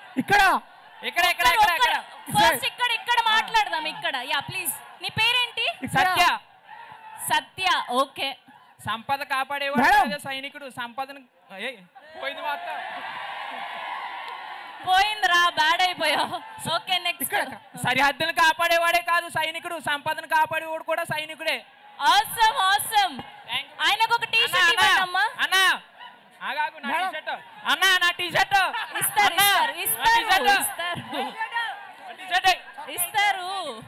ఇక్కడ ఇక్కడ ఇక్కడ ఇక్కడ ఇక్కడ ఫస్ట్ ఇక్కడ ఇక్కడ మాట్లాడదాం ఇక్కడ యా ప్లీజ్ నీ పేరేంటి సత్య సత్య ఓకే సంపద కాపాడేవాడు మేడం. కాదు సైనికుడు సంపదను ఏయ్, పోయింది మొత్తం పోయిందిరా బ్యాడ్ అయిపోయావు ఓకే నెక్స్ట్ ఇక్కడ సరిహద్దును కాపాడేవాడే కాదు సైనికుడు సంపదను కాపాడేవాడు కూడా సైనికుడే ఆసమ్ ఆసమ్ ఆయనకు ఒక టీ అన్నా, షర్ట్ అన్నా, ఇవ్వండి అమ్మా అన్నా ఆగాగు నా మేడం. టీ-షర్ట్ అన్నా నా టీ షర్ట్ ఇస్తారు అన్నా, ఇస్తారు నా ఇస్తారు టీ-షర్ట్. ఇస్తారు టీ-షర్ట్. ఇస్తారు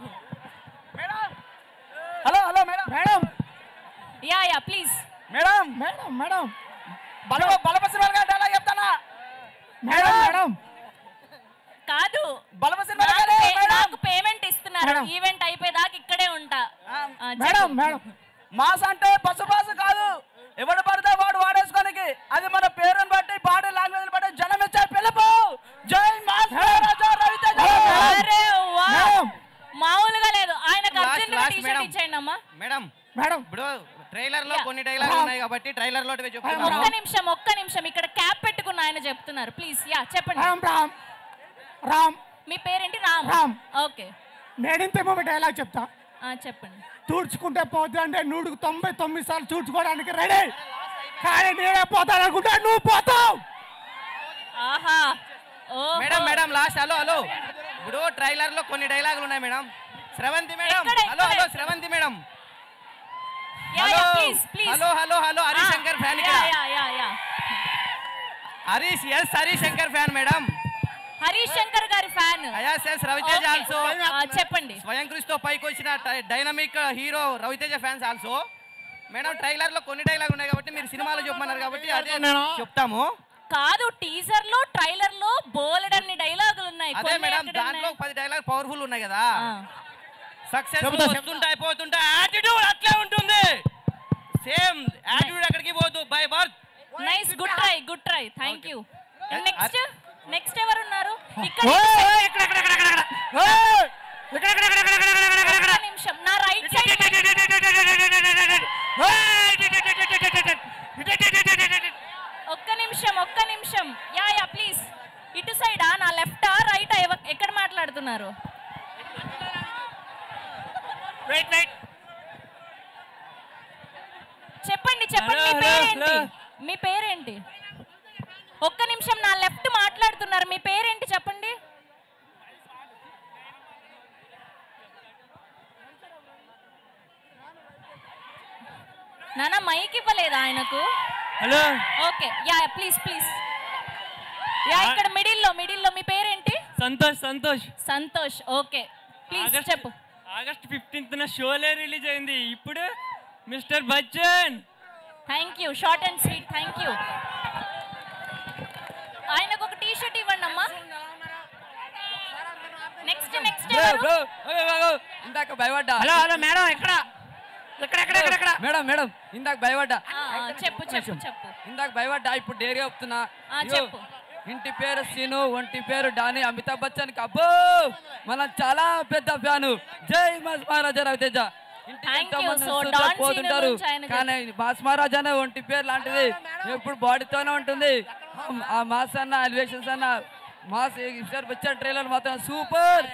hello hello madam madam yeah yeah please madam madam madam బల బలపసిన ఎలా చెప్తానా మేడం మేడం కాదు బలపసిన నాకు పే- నాకు పేమెంట్ ఇస్తున్నారు మేడం. ఈవెంట్ అయిపోయేదాకా ఇక్కడే ఉంటా ఆ, మేడం చెప్పు. మేడం మాస్ అంటే బస్సు బాసు కాదు ఎవడు పడితే వాడు వాడేసుకోనికి అది మన పేరుని బట్టి బాడీ లాంగ్వేజ్ బట్టి జనం ఇచ్చే పిలుపు జై మాస్ మహారాజా రవితేజ అరే వా మేడం. మామూలుగా లేదు ఆయనకు Last, urgent last, T-shirt madam. ఇచ్చేయండి అమ్మా మేడం మేడం ఇప్పుడు ట్రైలర్ లో Yeah. కొన్ని డైలాగులు ఉన్నాయి కాబట్టి ట్రైలర్ లో ఒక్క చెప్తున్నాను నిమిషం ఒక్క నిమిషం ఇక్కడ క్యాప్ పెట్టుకున్న ఆయన చెప్తున్నారు ప్లీజ్ యా చెప్పండి రామ్ రామ్ రామ్ మీ పేరేంటి రామ్ రామ్. ఓకే నేడింతేమో ఒక డైలాగ్ చెప్తా ఆ, చెప్పండి తుడుచుకుంటే పోతే అంటే నూడుకు తొంభై తొమ్మిది సార్లు తుడుచుకోవడానికి రెడీ కానీ నేనే పోతాను అనుకుంటా నువ్వు పోతావు ఆహా ఓ madam madam last hello hello ఇప్పుడు ట్రైలర్ లో కొన్ని డైలాగులు ఉన్నాయి మేడం శ్రవంతి మేడం ఎక్కడ, హలో ఎక్కడ? Hello Sravanthi madam yeah hello yeah please please hello hello hello Harish Shankar fan ఇక్కడ yeah yeah yeah Harish yes Harish Shankar fan madam Harish Shankar గారి ఫ్యాన్ అయాస్ ఎస్ రవితేజ ఆల్సో చెప్పండి స్వయం కృషితో పైకి వచ్చిన dynamic hero Ravi Teja fans also madam trailer లో కొన్ని డైలాగ్ ఉన్నాయి కాబట్టి మీరు సినిమాలో చెప్పమన్నారు కాబట్టి అదే నేను- చెప్తాము కాదు టీజర్ లో ట్రైలర్ లో బోలెడన్ని డైలాగులు ఉన్నాయి అదే కొన్ని మేడం ఎక్కడ దాంట్లో ఉన్నాయి? పది డైలాగ్ పవర్ఫుల్ ఉన్నాయి కదా ఆ. సక్సెస్ చెబుతా, వస్తుంటా అయిపోతుంటా యాటిట్యూడ్ అట్లే ఉంటుంది సేమ్ యాటిట్యూడ్ ఎక్కడికి పోదు by birth nice good try good try thank you next next ఎవరు ఉన్నారు ఇక్కడ ఒక్క నిమిషం నా రైట్ సైడ్ ఒక్క నిమిషం ఒక్క నిమిషం యా యా ప్లీజ్ ఇటు సైడా నా లెఫ్టా రైటా ఎక్కడ మాట్లాడుతున్నారు చెప్పండి చెప్పండి మీ Hello, hello, పేరేంటి hello. మీ పేరేంటి ఒక్క నిమిషం నా లెఫ్ట్ మాట్లాడుతున్నారు మీ పేరేంటి చెప్పండి నాన్న మైక్ ఇవ్వలేదా ఆయనకు hello okay yeah please please yeah ఇక్కడ మిడిల్ లో మిడిల్ లో మీ పేరేంటి Santosh Santosh Santosh okay please August చెప్పు ఆగస్ట్ ఫిఫ్టీన్త్ షోలే రిలీజ్ అయింది ఇప్పుడు mister Bachchan thank you short and sweet thank you ఆయనకు ఒక టీ షర్ట్ ఇవ్వండి అమ్మా నెక్స్ట్ నెక్స్ట్ ఇందాక భయపడ్డా హలో హలో మేడం ఎక్కడ ఎక్కడ ఎక్కడ ఎక్కడ ఎక్కడ మేడం మేడం ఇందాక భయపడ్డా చెప్పు చెప్పు చెప్పు ఇందాక భయపడ్డా ఇప్పుడు డేరిగా చెప్తున్నా ఆ, ఇగో, చెప్పు. ఇంటి పేరు సీను ఒంటి పేరు డాని అమితాబ్ బచ్చన్ కి అబ్బో మనం చాలా పెద్ద ఫ్యాను జై మాస్ మహారాజా రవితేజ ఇంటికి Thank ఎంతో you. మంది So, వస్తుంటారు, Don Cena పోతుంటారు గురించి ఆయన కానీ మాస్ మహారాజా అనే ఒంటి పేరు లాంటిది ఎప్పుడు బాడీతోనే ఉంటుంది ఆ- ఆ మాస్ అన్న ఎలివేషన్స్ అన్న మాస్ ఈసారి వచ్చాను ట్రైలర్ మాత్రం సూపర్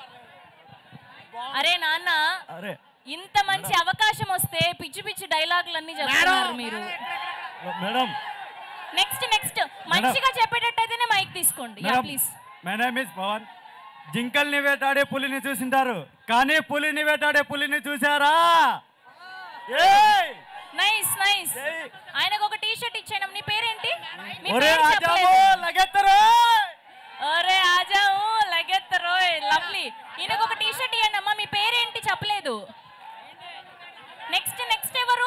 అరే నాన్న అరే ఇంత మంచి అవకాశం వస్తే పిచ్చి పిచ్చి డైలాగులన్నీ చెప్తున్నారు మీరు మేడం నెక్స్ట్ నెక్స్ట్ మంచిగా చెప్పేటట్టయితేనే మైక్ తీసుకోండి yeah madam please my name is Pavan జింకల్ని వేటాడే పులిని చూసింటారు కానీ పులిని వేటాడే పులిని చూసారా ఏయ్! నైస్ నైస్ ఏయ్! ఆయనకు ఒక టీ షర్ట్ ఇచ్చాను నీ పేరేంటి మీ ఒరే పేరు ఆజాము చెప్పలేదు లగెత్తరు అరే ఆజాము లగెత్ రోయ్ లవ్లీ ఈయనకు ఒక టీ షర్ట్ ఇవ్వండి అమ్మా మీ పేరేంటి చెప్పలేదు నెక్స్ట్ నెక్స్ట్ ఎవరు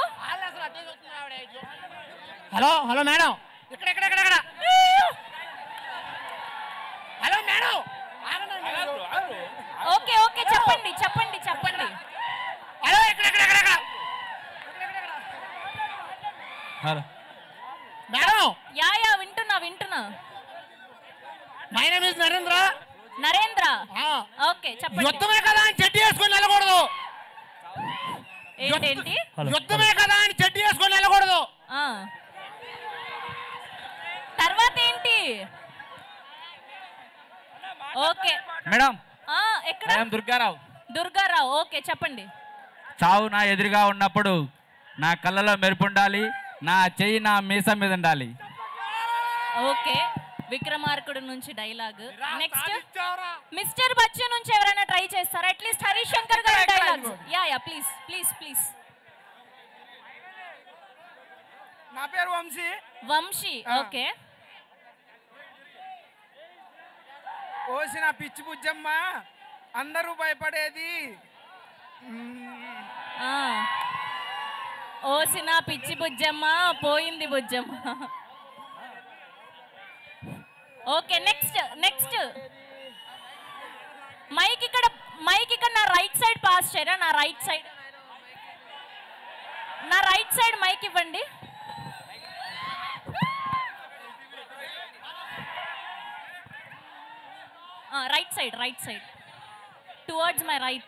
హలో హలో మేడం ఇక్కడ ఇక్కడ ఇక్కడ ఇక్కడ హలో మేడం ఓకే ఓకే చెప్పండి చెప్పండి చెప్పండి హలో ఇక్కడ ఇక్కడ ఇక్కడ ఇక్కడ హలో మేడం యా యా వింటున్నా వింటున్నా my name is Narendra Narendra okay చెప్పండి యుద్ధమే కదా అని చెడ్డి వేసుకొని వెళ్ళకూడదు ఏంటేంటి యుద్ధమే కదా అని చెడ్డి వేసుకొని వెళ్ళకూడదు ఆ. తర్వాత ఏంటి ఓకే మేడం ఆ, ఎక్కడ ఐఎమ్ దుర్గారావు దుర్గారావు ఓకే చెప్పండి చావు నా ఎదురుగా ఉన్నప్పుడు నా కళ్ళలో మెరుపు ఉండాలి నా చెయ్యి నా మీసం మీద ఉండాలి ఓకే విక్రమార్కుడు నుంచి డైలాగ్ నెక్స్ట్ మిస్టర్ బచ్చు నుంచి ఎవరైనా ట్రై చేస్తారా అట్లీస్ట్ హరీష్ శంకర్ గారి dialogues yeah yeah please please please నా పేరు వంశీ వంశీ ఓకే ఓసిన పిచ్చి బుజ్జమ్మ అందరూ భయపడేది ఆ. ఓసిన పిచ్చి బుజ్జమ్మ పోయింది బుజ్జమ్మ ఓకే నెక్స్ట్ నెక్స్ట్ మైక్ ఇక్కడ మైక్ ఇక్కడ నా రైట్ సైడ్ పాస్ చేయరా నా రైట్ సైడ్ నా రైట్ సైడ్ మైక్ ఇవ్వండి right side right side towards my right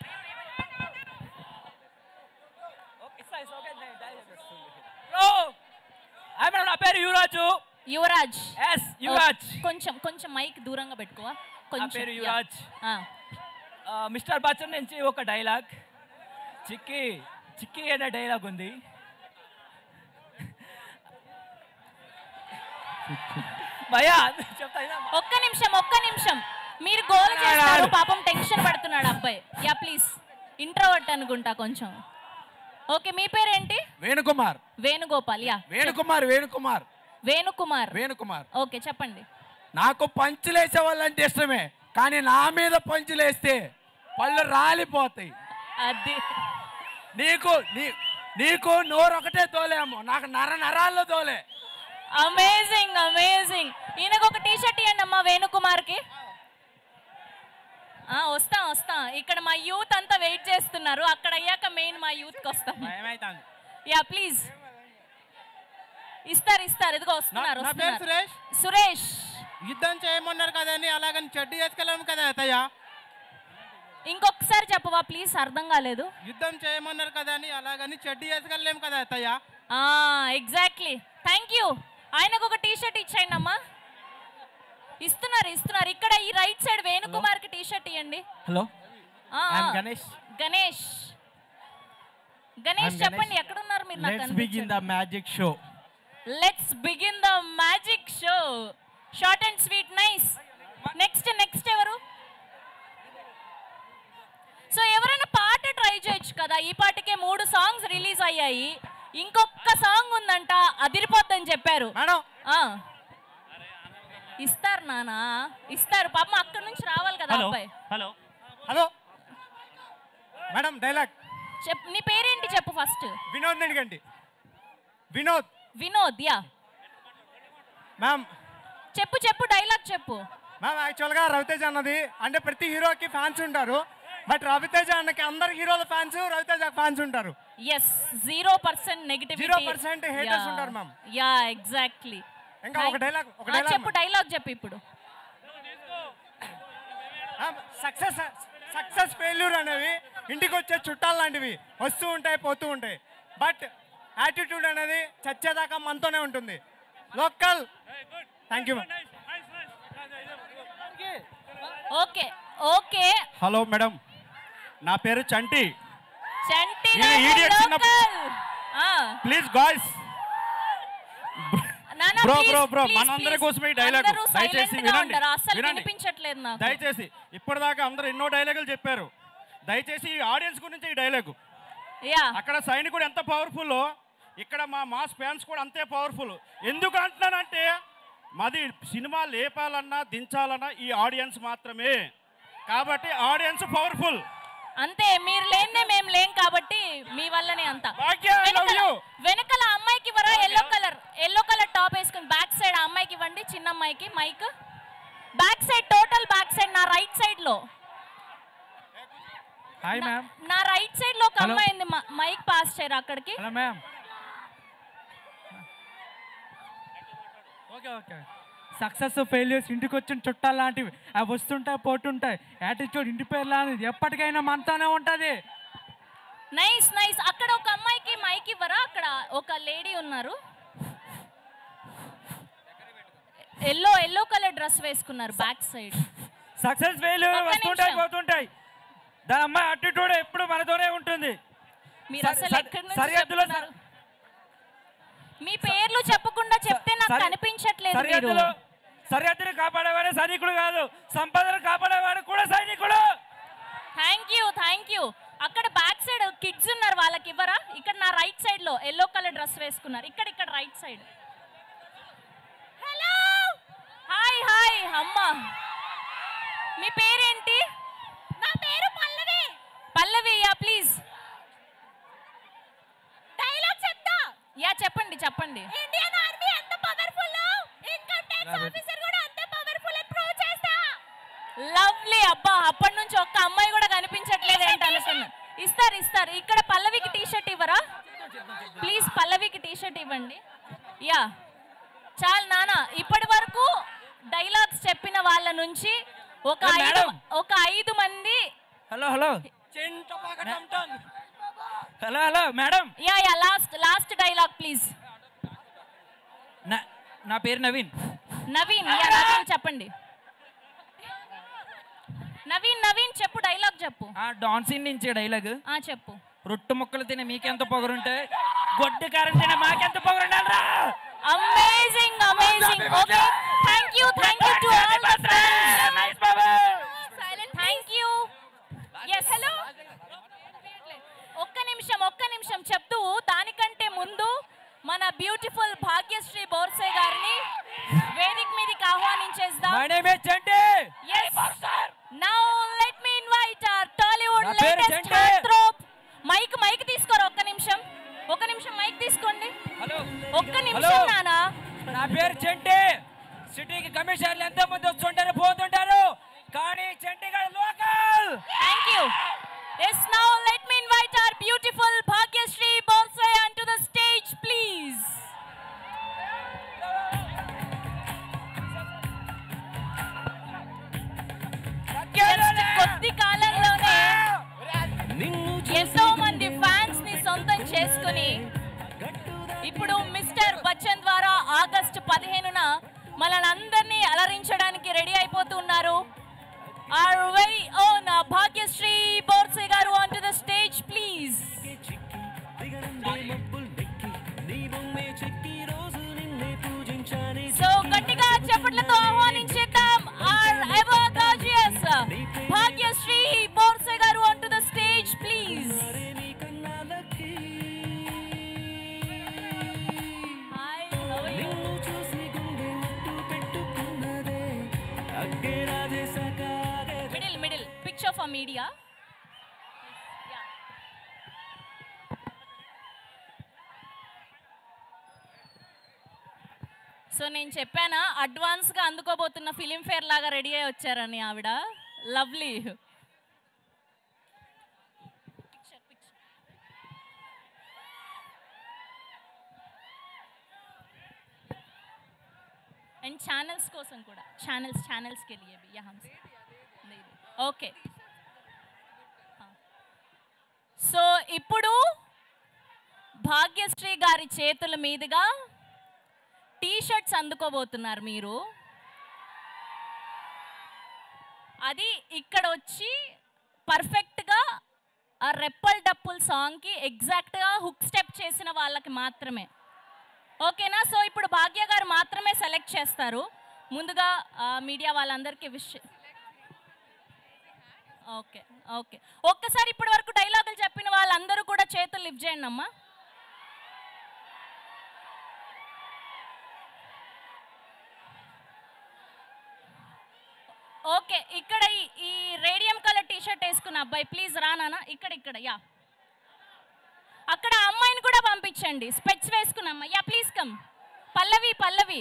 hi madam నా పేరు యువరాజు యువరాజ్ ఎస్ యువరాజ్ కొంచెం కొంచెం మైక్ దూరంగా పెట్టుకోవా నా కొంచెం పేరు యా. యువరాజ్ ఆ. ఆ, మిస్టర్ బచ్చన్ నుంచి ఒక డైలాగ్ చిక్కి చిక్కి అనే డైలాగ్ ఉంది భయా చెప్తా వినమ్మా. ఒక్క నిమిషం ఒక్క నిమిషం మీరు గోల్ చేస్తారు పాపం టెన్షన్ పడుతున్నాడు అబ్బాయి యా ప్లీజ్ ఇంట్రోవర్ట్ అనుకుంటా కొంచెం ఓకే మీ పేరేంటి వేణుకుమార్ వేణుగోపాల్ యా వేణుకుమార్ వేణుకుమార్ వేణుకుమార్ వేణుకుమార్ ఓకే చెప్పండి నాకు పంచులేసే వాళ్ళంటే ఇష్టమే కానీ నా మీద పంచులేస్తే పళ్ళు రాలిపోతాయి అది నీకు నీ నీకు నోరు ఒకటే తోలేమో నాకు నర నరాల్లో తోలే అమేజింగ్ అమేజింగ్ ఈయనకు ఒక టీ షర్ట్ ఇవ్వండి అమ్మా వేణుకుమార్కి ఆ, వస్తాం వస్తాం ఇక్కడ మా యూత్ అంతా వెయిట్ చేస్తున్నారు అక్కడ అయ్యాక మెయిన్ మా యూత్కి వస్తాం ఏమైతుంది యా ప్లీజ్ ఇస్తారు ఇస్తారు ఇదిగో వస్తున్నారు నా పేరు వస్తున్నారు. సురేష్ సురేష్ యుద్ధం చేయమన్నారు కదని అలాగని చెడ్డు చేసుకెళ్ళాము కదా అత్తయ్య ఇంకొకసారి చెప్పవా ప్లీజ్ అర్థం కాలేదు యుద్ధం చేయమన్నారు కదా అని అలాగని చెడ్డు చేసుకెళ్ళలేము కదా అత్తయ్య ఆ ఎగ్జాక్ట్లీ థ్యాంక్ యూ ఆయనకు ఒక టీ షర్ట్ ఇచ్చేయండి అమ్మా ఇస్తున్నారు ఇస్తున్నారు ఇక్కడ ఈ రైట్ సైడ్ వేణుకుమార్ కి టీ షర్ట్ ఇవ్వండి హలో ఆ, I'm ఆ. గణేష్. గణేష్ గణేష్ I'm చెప్పండి గణేష్. ఎక్కడున్నారు మీరు నాకు let's begin the magic show let's begin the magic show short and sweet nice next next ఎవరు సో ఎవరైనా పాట ట్రై చేయొచ్చు కదా ఈ పాటకే మూడు సాంగ్స్ రిలీజ్ అయ్యాయి ఇంకొక సాంగ్ ఉందంట అదిరిపోద్దని చెప్పారు మేడం ఆ. ఇస్తారు నానా ఇస్తారు పాపం అక్కడ నుంచి రావాలి కదా హలో అబ్బాయి హలో హలో మేడం డైలాగ్ చెప్పు నీ పేరేంటి చెప్పు ఫస్ట్ వినోద్ అడిగండి వినోద్ వినోద్ యా మ్యామ్ చెప్పు చెప్పు డైలాగ్ చెప్పు మ్యామ్ యాక్చువల్గా రవితేజ అన్నది అంటే ప్రతి హీరోకి ఫ్యాన్స్ ఉంటారు బట్ రవితేజ అన్నకి అందరు హీరోల ఫ్యాన్స్ రవితేజ ఫ్యాన్స్ ఉంటారు yes zero percent negativity 0% haters ఉంటారు, ma'am. యా ఎగ్జాక్ట్లీ ఇంకా ఒక dialogue, ఒక dialogue, చెప్పు ma'am. డైలాగ్ చెప్పు ఇప్పుడు సక్సెస్ సక్సెస్ ఫెయిల్యూర్ అనేవి ఇంటికి వచ్చే చుట్టాలు లాంటివి వస్తూ ఉంటాయి పోతూ ఉంటాయి బట్ యాటిట్యూడ్ అనేది చచ్చేదాకా మనతోనే ఉంటుంది local thank you okay okay hello madam నా పేరు చంటి చంటి ఈ idiot చిన్న- please guys Bro, bro, bro, మనందరి కోసమే ఈ dialogue. దయచేసి వినండి. అసలు వినండి. వినిపించట్లేదు నాకు దయచేసి ఇప్పటిదాకా అందరూ ఎన్నో డైలాగులు చెప్పారు దయచేసి ఈ ఆడియన్స్ గురించి ఈ డైలాగు యా అక్కడ సైనికుడు ఎంత పవర్ఫుల్ ఇక్కడ మా మాస్ ఫ్యాన్స్ కూడా అంతే పవర్ఫుల్ ఎందుకు అంటున్నానంటే మాది సినిమా లేపాలన్నా దించాలన్నా ఈ ఆడియన్స్ మాత్రమే కాబట్టి ఆడియన్స్ పవర్ఫుల్ అంతే మీరు లేనిదే మేము లేం కాబట్టి మీ వల్లనే అంత భాగ్య, I love వెనకాల- you. వెనకాల అమ్మాయికి ఇవ్వరా yellow colour yellow colour top వేసుకుని బ్యాక్ సైడ్ ఆ అమ్మాయికి ఇవ్వండి చిన్న అమ్మాయికి mic back side total back side నా రైట్ సైడ్ లో హాయ్ మ్యామ్ నా రైట్ సైడ్ లో ఒక Hello. అమ్మాయి ఉంది మ- మైక్ పాస్ చేయరా అక్కడికి hello ma'am okay okay success failures ఇంటికి వచ్చిన చుట్టాలు లాంటివి అవి వస్తుంటాయి పోతుంటాయి యాటిట్యూడ్ ఇంటి పేరు లాంటిది ఎప్పటికైనా మనతోనే ఉంటుంది నైస్ నైస్ అక్కడ ఒక అమ్మాయికి మైక్ ఇవ్వరా అక్కడ ఒక లేడీ ఉన్నారు ఎల్లో ఎల్లో కలర్ డ్రెస్ వేసుకున్నారు బ్యాక్ సైడ్ సక్సెస్ ఫెయిల్యూర్ ఒక్క వస్తుంటాయి నిమిషం. పోతుంటాయి దాని అమ్మాయి అట్టిట్యూడ్ ఎప్పుడు మనతోనే ఉంటుంది మీరు సరి- అసలు సరి- ఎక్కడి నుంచి సరిహద్దులో చెప్తున్నారు? మీ పేర్లు చెప్పకుండా చెప్తే నాకు సరి- కనిపించట్లేదు మీరు సరిహద్దులో సరిహద్దుని కాపాడేవాడే సైనికుడు కాదు సంపదను కాపాడేవాడు కూడా సైనికుడు థ్యాంక్ యూ థ్యాంక్ యూ అక్కడ బ్యాక్ సైడ్ కిడ్స్ ఉన్నారు వాళ్ళకి ఇవ్వరా ఇక్కడ నా రైట్ సైడ్ లో ఎల్లో కలర్ డ్రెస్ వేసుకున్నారు ఇక్కడ ఇక్కడ right side hello hi hi అమ్మ మీ పేరేంటి నా పేరు Pallavi Pallavi yeah please dialogue చెప్తా యా చెప్పండి చెప్పండి ఇండియన్ ఆర్మీ ఎంత పవర్ఫుల్ ఇన్కమ్ ట్యాక్స్ ఆఫీసర్ కూడా అంతే పవర్ఫుల్ అని ప్రూవ్ చేస్తా లవ్లీ అబ్బా అప్పటి నుంచి ఒక్క అమ్మాయి కూడా కనిపించట్లేదు ఏంటి అనుకున్నా ఇస్తారు ఇస్తారు ఇక్కడ పల్లవికి టీ షర్ట్ ఇవ్వరా ప్లీజ్ పల్లవికి టీ షర్ట్ ఇవ్వండి యా చాలు నాన్న ఇప్పటి వరకు డైలాగ్స్ చెప్పిన వాళ్ళ నుంచి ఒక ఏ, ఐదు మేడం. ఒక ఐదు మంది hello hello hello hello madam yeah yeah last last dialogue please నా నా పేరు నవీన్ నవీన్ యా నవీన్ చెప్పండి నవీన్ నవీన్ చెప్పు డైలాగ్ చెప్పు ఆ డాన్సింగ్ నుంచి డైలాగ్ ఆ చెప్పు రొట్టు ముక్కలు తినే మీకెంత పొగరుంటే గొడ్డు కారం తినే మాకెంత పొగరుండాలరా amazing amazing okay thank you thank you to all the friends thank you yes hello ఒక్క నిమిషం ఒక్క నిమిషం చెప్తూ దానికంటే ముందు మన బ్యూటిఫుల్ భాగ్యశ్రీ బోర్సే గారిని వేదిక మీదకి ఆహ్వానించేద్దాం my name is Chanti Yes. Now let me invite our Tollywood నా పేరు latest Chanti. heartthrob. Mike mike తీసుకోరు ఒక్క నిమిషం ఒక్క నిమిషం మైక్ తీసుకోండి హలో ఒక్క నిమిషం హలో. నానా నా పేరు చంటి సిటీకి కమిషనర్లు ఎంతో మంది వస్తుంటారు పోతుంటారు కానీ చంటిగఢ్ local thank you yes now let me invite our beautiful Bhagyashri Borse onto the stage please Just కొద్ది కాలంలోనే ఎంతో మంది ఫ్యాన్స్ ని సొంతం చేసుకుని ఇప్పుడు మిస్టర్ బచ్చన్ ద్వారా ఆగస్టు పదిహేనున మనల్ని అలరించడానికి రెడీ అయిపోతున్నారు our very own Bhagyashri Borse గారు on to the stage please so గట్టిగా చప్పట్లతో ఆహ్వానించేద్దాం our ever gorgeous Bhagyashri Borse గారు on to the stage please hi how are you middle middle picture for media so నేను చెప్పానా అడ్వాన్స్గా అందుకోబోతున్న ఫిలిం ఫేర్ లాగా రెడీ అయి వచ్చారని ఆవిడ లవ్లీ అండ్ ఛానల్స్ కోసం కూడా ఛానల్స్ ఛానల్స్కి వెళ్ళి भी यहाँ से नहीं, नहीं. ఓకే సో ఇప్పుడు భాగ్యశ్రీ గారి చేతుల మీదుగా టీ షర్ట్స్ అందుకోబోతున్నారు మీరు అది ఇక్కడ వచ్చి పర్ఫెక్ట్గా ఆ రెప్పల్ డప్పుల్ సాంగ్కి ఎగ్జాక్ట్గా హుక్ స్టెప్ చేసిన వాళ్ళకి మాత్రమే ఓకేనా సో ఇప్పుడు భాగ్య గారు మాత్రమే సెలెక్ట్ చేస్తారు ముందుగా ఆ, మీడియా వాళ్ళందరికీ విష్ ఓకే ఓకే ఒక్కసారి ఇప్పటి వరకు డైలాగులు చెప్పిన వాళ్ళందరూ కూడా చేతులు లిఫ్ట్ చేయండి అమ్మా ఓకే ఇక్కడ ఈ- ఈ రేడియం కలర్ టీ షర్ట్ వేసుకున్న అబ్బాయి ప్లీజ్ రా నాన్న ఇక్కడ ఇక్కడ యా అక్కడ ఆ అమ్మాయిని కూడా పంపించండి స్పెట్స్ వేసుకున్న అమ్మాయి yeah please come Pallavi Pallavi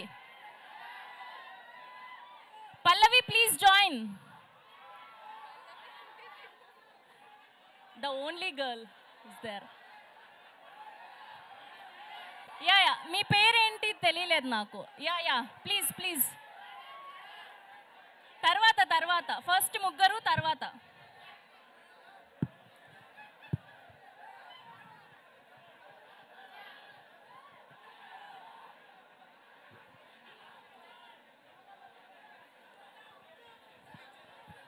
Pallavi please join the only girl is there yeah yeah మీ పేరేంటి తెలియలేదు నాకు యా యా ప్లీజ్ ప్లీజ్ తర్వాత తర్వాత ఫస్ట్ ముగ్గురు తర్వాత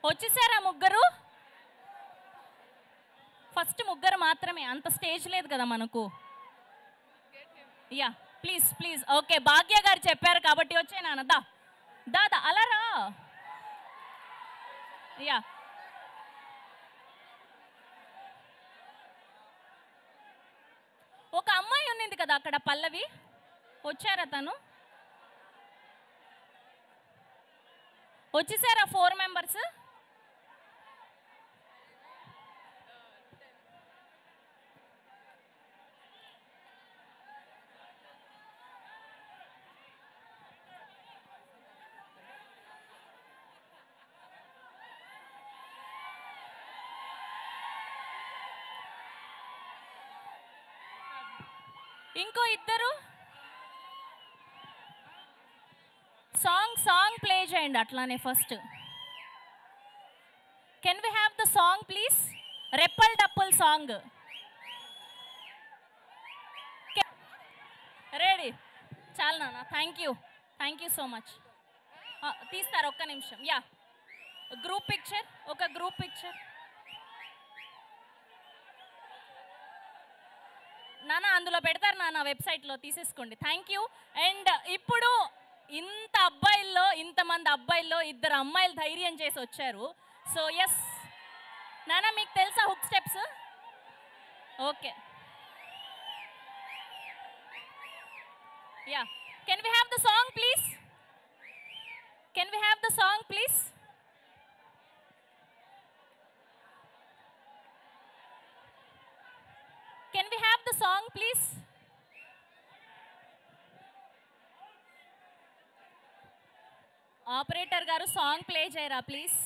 వచ్చేసారా ముగ్గురు ఫస్ట్ ముగ్గురు మాత్రమే అంత స్టేజ్ లేదు కదా మనకు yeah please please okay Bhagya గారు చెప్పారు కాబట్టి వచ్చే నాన్న దా దా దా అలా రా యా ఒక అమ్మాయి ఉన్నింది కదా అక్కడ పల్లవి వచ్చారా తను వచ్చేసారా ఫోర్ మెంబర్స్ ఇంకో ఇద్దరు సాంగ్ సాంగ్ ప్లే చేయండి అట్లానే first can we have the song please Reppal Dappal song ready చాలు నాన్న thank you thank you so much తీస్తారు ఒక్క నిమిషం యా గ్రూప్ పిక్చర్ ఒక గ్రూప్ పిక్చర్ నాన్న అందులో పెడతారు నాన్న వెబ్సైట్లో తీసేసుకోండి థ్యాంక్ యూ అండ్ ఇప్పుడు ఇంత అబ్బాయిల్లో ఇంతమంది అబ్బాయిల్లో ఇద్దరు అమ్మాయిలు ధైర్యం చేసి వచ్చారు సో ఎస్ నాన్న మీకు తెలుసా hook steps okay yeah can we have the song please can we have the song please can we have the song please operator గారు సాంగ్ ప్లే చేయరా ప్లీజ్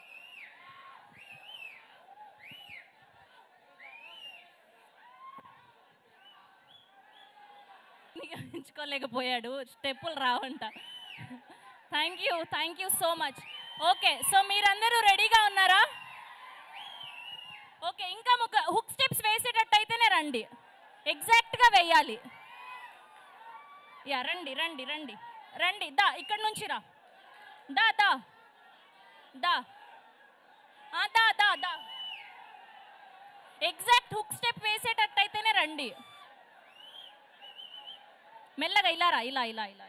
నిగమించుకోలేకపోయాడు స్టెప్పులు రావంట thank you thank you so much okay so మీరందరూ రెడీగా ఉన్నారా okay ఇంకా ఒక హుక్ స్టెప్స్ వేసేటట్టయితేనే రండి ఎగ్జాక్ట్గా వేయాలి యా రండి రండి రండి రండి దా ఇక్కడ నుంచి రా దా దా దా ఆ, దా దా దా ఎగ్జాక్ట్ హుక్ స్టెప్ వేసేటట్టయితేనే రండి మెల్లగా ఇలా రా ఇలా ఇలా ఇలా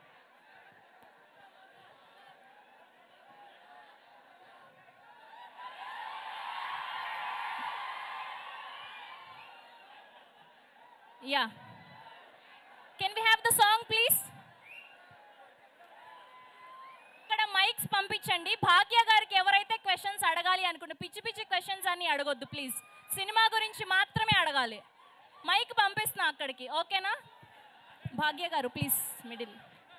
yeah can we have the song please ఇక్కడ మైక్స్ పంపించండి భాగ్య గారికి ఎవరైతే క్వశ్చన్స్ అడగాలి అనుకుంటే పిచ్చి పిచ్చి క్వశ్చన్స్ అన్ని అడగొద్దు ప్లీజ్ సినిమా గురించి మాత్రమే అడగాలి మైక్ పంపిస్తున్నా అక్కడికి ఓకేనా భాగ్య గారు ప్లీజ్ మిడిల్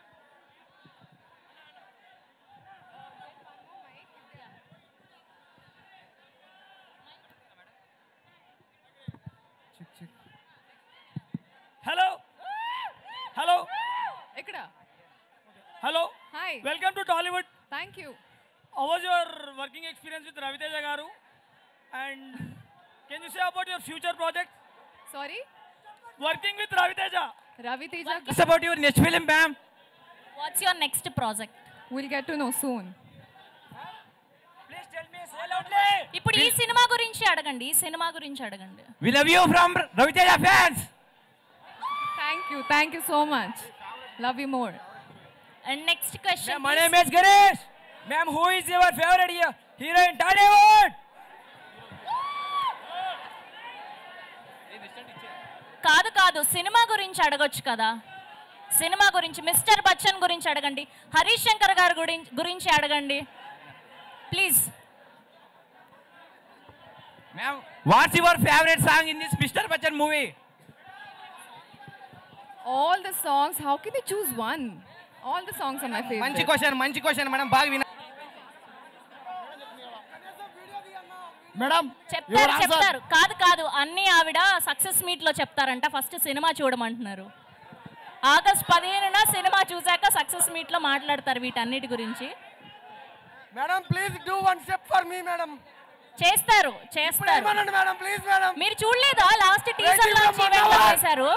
హలో హలో ఎక్కడ hello hi welcome to Tollywood thank you how was your working experience with Raviteja గారు and can you say about your future project sorry working with Raviteja Raviteja It's about your next film, ma'am. What's your next project will get to know soon please tell me say loudly ఇప్పుడు ఈ cinema గురించి అడగండి ఈ cinema గురించి అడగండి We love you from Raviteja fans. Thank you thank you so much love you more and next question My name is Ganesh. Ma'am, who is your favorite hero hero in Tollywood? కాదు కాదు cinema గురించి అడగొచ్చు కదా cinema గురించి mister Bachchan గురించి అడగండి హరీష్ శంకర్ గారి గురించి గురించి అడగండి please Ma'am, what's your favorite song in this Mr. Bachchan movie? All the songs how can you choose one all the songs are my మంచి ఫేవరెట్ క్వశ్చన్ మంచి క్వశ్చన్ మేడం బాగా విన మేడం చెప్తారు చెప్తారు కాదు కాదు అన్ని ఆవిడ సక్సెస్ మీట్ లో చెప్తారంట ఫస్ట్ సినిమా చూడమంటున్నారు ఆగస్ట్ పదిహేనున సినిమా చూశాక సక్సెస్ మీట్ లో మాట్లాడతారు వీటన్నిటి గురించి madam please do one step for me madam చేస్తారు చేస్తారు ఏమనండి మేడం ప్లీజ్ మేడం మీరు చూడలేదా last teaser Waiting launch for one event లో hour. చేశారు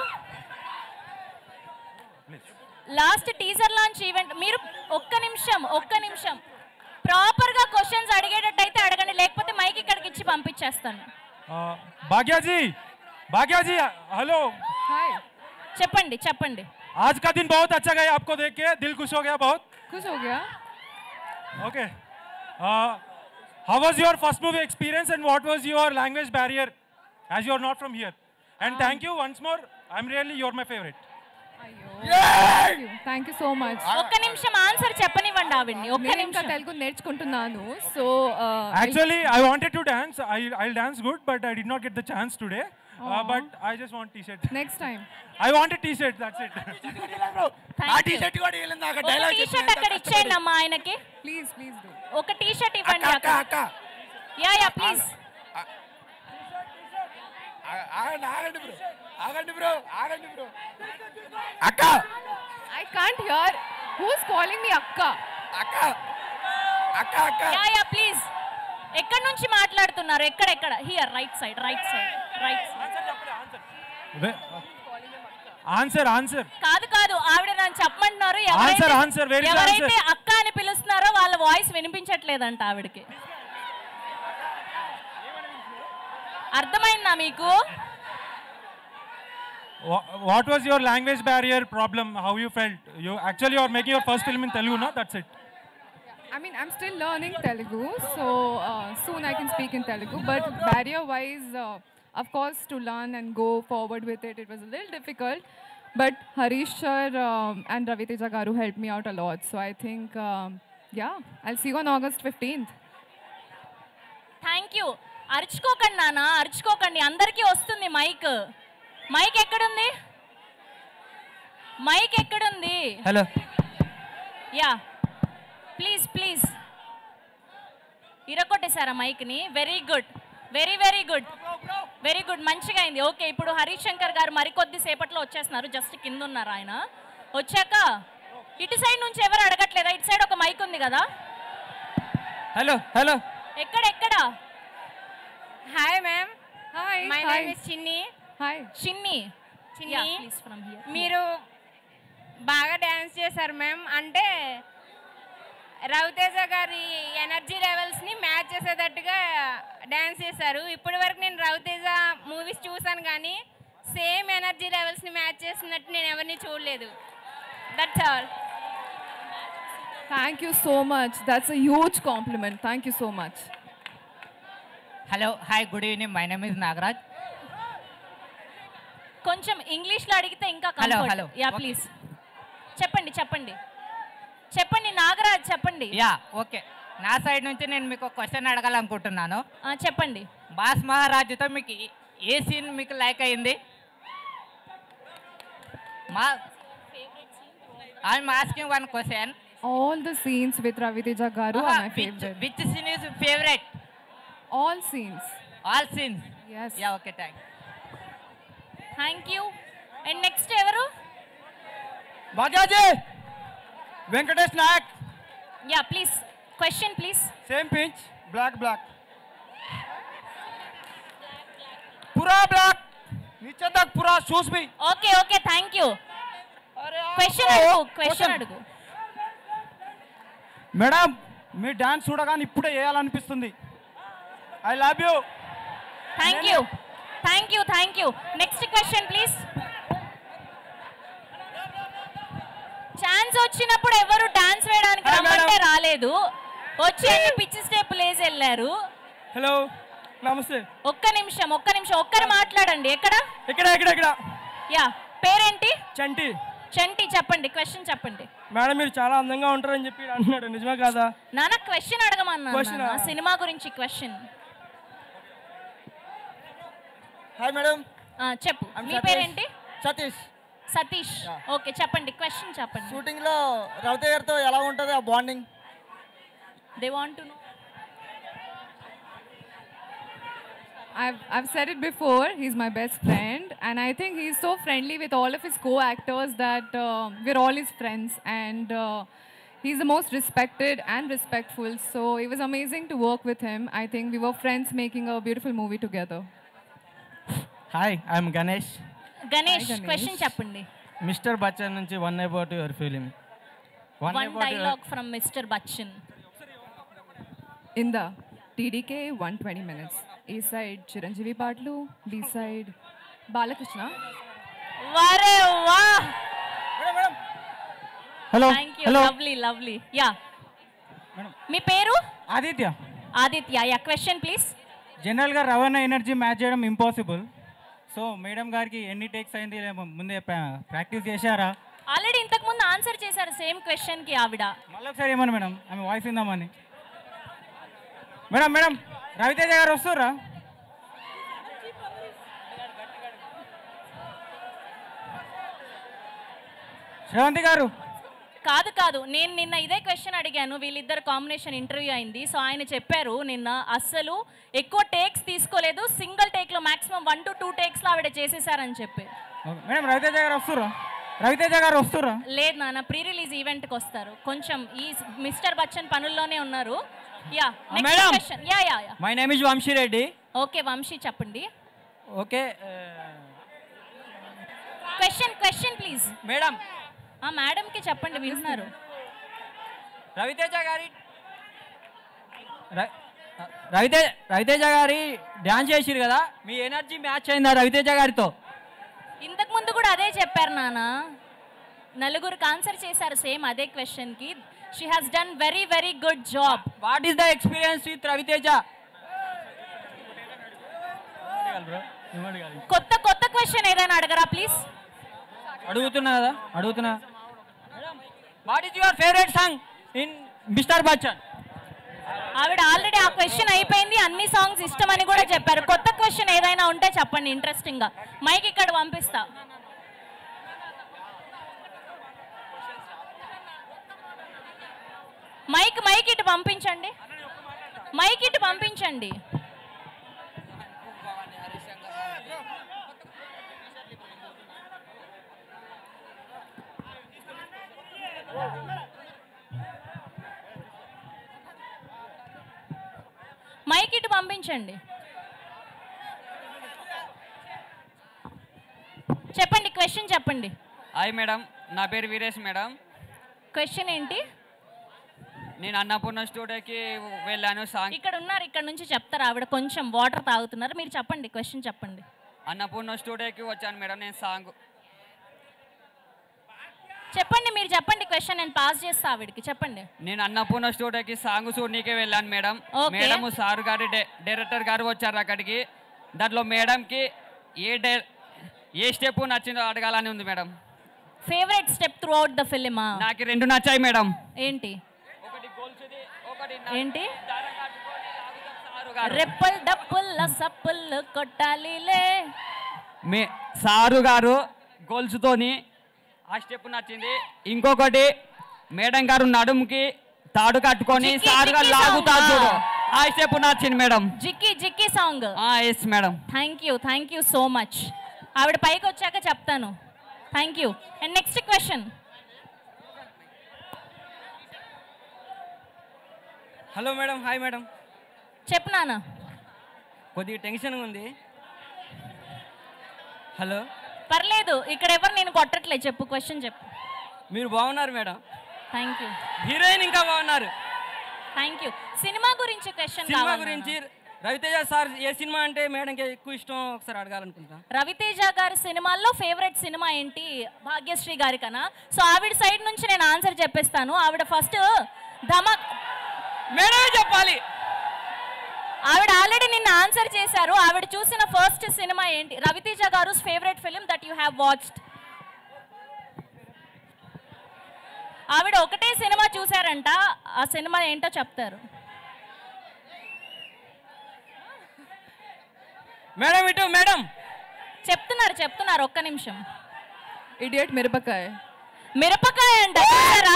లాస్ట్ టీజర్ లాంచ్ ఈవెంట్ మీరు ఒక్క నిమిషం ఒక్క నిమిషం ప్రాపర్ గా క్వశ్చన్స్ అడిగేటట్టు పంపించేస్తాను भाग्या जी भाग्या जी हेलो हाय చెప్పండి చెప్పండి आज का दिन बहुत अच्छा गया आपको देख के दिल खुश हो गया बहुत खुश हो गया Okay. Uh, how was your first movie experience and what was your language barrier as you are not from here? And thank you once more. I'm really, you're my favorite. Thank you thank you so much ఒక్క నిమిషం answer చెప్పనివ్వండి ఆవిడ్ని ఒక్క నేను ఇంకా నిమిషం తెలుగు నేర్చుకుంటున్నాను so Actually, I wanted to dance. I, I'll dance good, but I did not get the chance today. Uh, but I just want t-shirt. Next time I want a t-shirt, that's it. Thank you. ఒక T shirt అక్కడ ఇచ్చేయండి అమ్మా ఆయనకి please please do ఒక T shirt ఇవ్వండి అక్క yeah yeah please I can't hear who's calling me అక్క yeah yeah please ఎక్కడి నుంచి మాట్లాడుతున్నారు ఎక్కడెక్కడ here right side right side right side Answer, answer. కాదు కాదు ఆవిడ నన్ను చెప్పమంటున్నారు Answer, answer, where is the ఎవరైతే answer? అక్క అని పిలుస్తున్నారో వాళ్ళ వాయిస్ వినిపించట్లేదంట ఆవిడకి అర్థమైందా మీకు Wha- What was your language barrier problem? How you felt? You actually you are making your first film in Telugu, no? That's it. I mean, I'm still learning Telugu, so uh, soon I can speak in Telugu. But barrier-wise, uh, of course, to learn and go forward with it, it was a little difficult. But Harish sir um, and Ravi Teja Garu helped me out a lot. So I think, um, yeah, I'll see you on August 15th. Thank you అరుచుకోకండి నాన్న అరుచుకోకండి అందరికీ వస్తుంది mike mike ఎక్కడుంది mike ఎక్కడుంది hello yeah please please ఇరగొట్టేశారా మైక్ని very good very very good very good మంచిగా అయింది ఓకే ఇప్పుడు హరీష్ శంకర్ గారు మరికొద్ది సేపట్లో వచ్చేస్తున్నారు జస్ట్ కింద ఉన్నారు ఆయన వచ్చాక ఇటు సైడ్ నుంచి ఎవరు అడగట్లేదా ఇటు సైడ్ ఒక మైక్ ఉంది కదా హలో హలో ఎక్కడ ఎక్కడ hi ma'am Hi. My hi. Name is Chinni Hi. చిన్ని చిన్ని Yeah, please from here. మీరు బాగా డ్యాన్స్ చేశారు మ్యామ్ అంటే రవితేజ గారి ఎనర్జీ లెవెల్స్ని మ్యాచ్ చేసేటట్టుగా డ్యాన్స్ చేశారు ఇప్పటి వరకు నేను రవితేజ మూవీస్ చూసాను కానీ సేమ్ ఎనర్జీ లెవెల్స్ని మ్యాచ్ చేసినట్టు నేను ఎవరిని చూడలేదు that's all Thank you so much. That's a huge compliment. Thank you so much. Hello hi good evening my name is Nagaraj కొంచెం ఇంగ్లీష్ లో అడిగితే ఇంకా Hello, comfort. hello. Yeah Okay. Please చెప్పండి చెప్పండి చెప్పండి నాగరాజ్ చెప్పండి యా ఓకే నా సైడ్ నుంచి నేను మీకు క్వశ్చన్ అడగాలనుకుంటున్నాను ఆ, చెప్పండి బాస్ మహారాజుతో మీకు ఏ- ఏ సీన్ మీకు లైక్ అయింది మా I'm asking one question All the scenes with Ravi Teja Garu are my favorite. Which scene is favourite All scenes. All scenes Yes. Yeah okay thank thank you and next ఎవరు Bhagyaji Venkatesh Nayak yeah please question please same pinch block block పురా block नीचे तक पूरा shoes भी okay okay thank you question అడుగు question అడుగు madam మీ dance చూడగానే ఇప్పుడే వేయాలనిపిస్తుంది I love you thank you thank you thank you next question please chance వచ్చినప్పుడు ఎవరు డాన్స్ వేయడానికి Hi, రమ్మంటే madam. రాలేదు వచ్చి అన్ని పిచ్చి స్టెప్ వేసి వెళ్ళారు హలో నమస్తే ఒక్క నిమిషం ఒక్క నిమిషం ఒక్కరు మాట్లాడండి ఎక్కడ ఇక్కడ ఇక్కడ ఇక్కడ యా పేరేంటి చంటి చంటి చెప్పండి క్వశ్చన్ చెప్పండి మేడం మీరు చాలా అందంగా ఉంటారని చెప్పి అంటున్నాడు నిజమే కాదా నాన్న క్వశ్చన్ అడగమన్నా Question ఆ? నాన్న, సినిమా గురించి క్వశ్చన్ హాయ్ మేడం చెప్పు I'm మీ Satish. పేరేంటి సతీష్ సతీష్ ఓకే చెప్పండి క్వశ్చన్ చెప్పండి షూటింగ్ లో రవిత గారితో ఎలా ఉంటుంది ఆ bonding they want to know I've, I've said it before, he's my best friend, and I think he's so friendly with all of his co actors that uh, we're all his friends, and uh, he's the most respected and respectful. So it was amazing to work with him. I think we were friends making a beautiful movie together. Hi I'm Ganesh Ganesh Ganesh. Question చెప్పండి mister Bachchan నుంచి one about your film one one about dialogue from mister Bachchan In the TDK, 120 minutes. A side Chiranjeevi పాటలు B side Balakrishna వరే వా hello thank you hello lovely lovely yeah మీ పేరు Aditya Aditya yeah question please జనరల్గా రవాణా energy match చేయడం impossible so madam గారికి ఎన్ని టేక్స్ అయింది లేమో ముందే ప్రాక్టీస్ చేశారా ఆల్రెడీ ఇంతకు ముందు ఆన్సర్ చేశారు సేమ్ క్వశ్చన్ కి ఆవిడ మళ్ళీ ఒకసారి ఏమన్నా మేడం ఆమె వాయిస్ ఇందామని మేడం మేడం రవితేజ గారు వస్తుర్రా శ్రవంతి గారు కాదు కాదు నేను నిన్న ఇదే క్వశ్చన్ అడిగాను వీళ్ళిద్దరు కాంబినేషన్ ఇంటర్వ్యూ అయింది సో ఆయన చెప్పారు నిన్న అస్సలు ఎక్కువ టేక్స్ తీసుకోలేదు సింగిల్ టేక్ లో maximum one to two takes లో ఆవిడ చేసేసారని చెప్పి ఓకే. మేడం రవితేజ గారు వస్తుర్రా రవితేజ గారు వస్తుర్రా లేదు నాన్న ప్రీ రిలీజ్ ఈవెంట్ కి వస్తారు కొంచెం ఈ మిస్టర్ బచ్చన్ పనుల్లోనే ఉన్నారు yeah next madam. Question yeah yeah yeah my name is Vamshi Reddy okay Vamshi చెప్పండి okay question question please madam ఆ మేడం కి చెప్పండి వింటున్నారు రవితేజ గారి ర- రవితేజ రవితేజ గారి డ్యాన్స్ చేసిరు కదా మీ ఎనర్జీ మ్యాచ్ అయిందా రవితేజ గారితో ఇంతకు ముందు కూడా అదే చెప్పారు నాన్న నలుగురికి ఆన్సర్ చేశారు సేమ్ అదే క్వశ్చన్ కి she has done very very good job what is the experience with Raviteja కొత్త కొత్త క్వశ్చన్ ఏదైనా అడగరా ప్లీజ్ అడుగుతున్నా కదా అడుగుతున్నా what is your favourite song in mister Bachchan ఆవిడ ఆల్రెడీ ఆ క్వశ్చన్ అయిపోయింది అన్ని సాంగ్స్ ఇష్టమని కూడా చెప్పారు కొత్త క్వశ్చన్ ఏదైనా ఉంటే చెప్పండి ఇంట్రెస్టింగ్ గా మైక్ ఇక్కడ పంపిస్తా మైక్ మైక్ ఇటు పంపించండి మైక్ ఇటు పంపించండి మైక్ ఇటు పంపించండి చెప్పండి క్వశ్చన్ చెప్పండి హాయ్ మేడం నా పేరు వీరేష్ మేడం క్వశ్చన్ ఏంటి నేను అన్నపూర్ణ స్టూడియోకి వెళ్ళాను సాంగ్ ఇక్కడ ఉన్నారు ఇక్కడ నుంచి చెప్తారు ఆవిడ కొంచెం వాటర్ తాగుతున్నారు మీరు చెప్పండి క్వశ్చన్ చెప్పండి అన్నపూర్ణ స్టూడియోకి వచ్చాను మేడం నేను సాంగ్ చెప్పండి మీరు చెప్పండి క్వశ్చన్ నేను పాస్ చేస్తా ఆవిడకి చెప్పండి నేను అన్నపూర్ణ స్టూడియోకి సాంగ్ చూడనీకే వెళ్ళాను మేడం Okay. మేడం సార్ గారి డై- డైరెక్టర్ గారు వచ్చారు అక్కడికి దాంట్లో మేడంకి ఏ డై ఏ స్టెప్ నచ్చిందో అడగాలని ఉంది madam favourite step throughout the film నాకు రెండు నచ్చాయి మేడం ఏంటి ఏంటి గారు. రెప్పల్ డప్పుల్ల సప్పుల్ కొట్టాలిలే మే సారు గారు గోల్స్తోని ఆ స్టెప్ నచ్చింది ఇంకొకటి మేడం గారు నడుముకి తాడు కట్టుకొని జిక్కి, సారు గారు జిక్కి లాగుతారు song. చూడు ఆ స్టెప్ నచ్చింది madam Jikki Jikki song yes madam thank you thank you so much ఆవిడ పైకి వచ్చాక చెప్తాను thank you and next question hello madam hi madam చెప్పు నాన్న కొద్దిగా టెన్షన్ ఉంది హలో పర్లేదు ఇక్కడ ఎవరు నేను కొట్టట్లేదు చెప్పు క్వశ్చన్ చెప్పు మీరు బాగున్నారు మేడం థ్యాంక్ యూ హీరోయిన్ ఇంకా బాగున్నారు థ్యాంక్ యూ సినిమా గురించి క్వశ్చన్ సినిమా గురించి రవితేజ సార్ ఏ సినిమా అంటే మేడంకి ఎక్కువ ఇష్టం ఒకసారి అడగాలనుకుంటా రవితేజ గారి సినిమాల్లో ఫేవరెట్ సినిమా ఏంటి భాగ్యశ్రీ గారి కన్నా సో ఆవిడ సైడ్ నుంచి నేను ఆన్సర్ చెప్పేస్తాను ఆవిడ ఫస్ట్ ధమక్ మేడమే చెప్పాలి ఆవిడ ఆల్రెడీ నిన్న ఆన్సర్ చేశారు ఆవిడ చూసిన ఫస్ట్ సినిమా ఏంటి రవితేజ గారు favourite film that you have watched ఆవిడ ఒకటే సినిమా చూసారంట ఆ సినిమా ఏంటో చెప్తారు మేడం ఇటు మేడం చెప్తున్నారు చెప్తున్నారు ఒక్క నిమిషం ఇడియట్ మిరపకాయ మిరపకాయ అంట చూసారా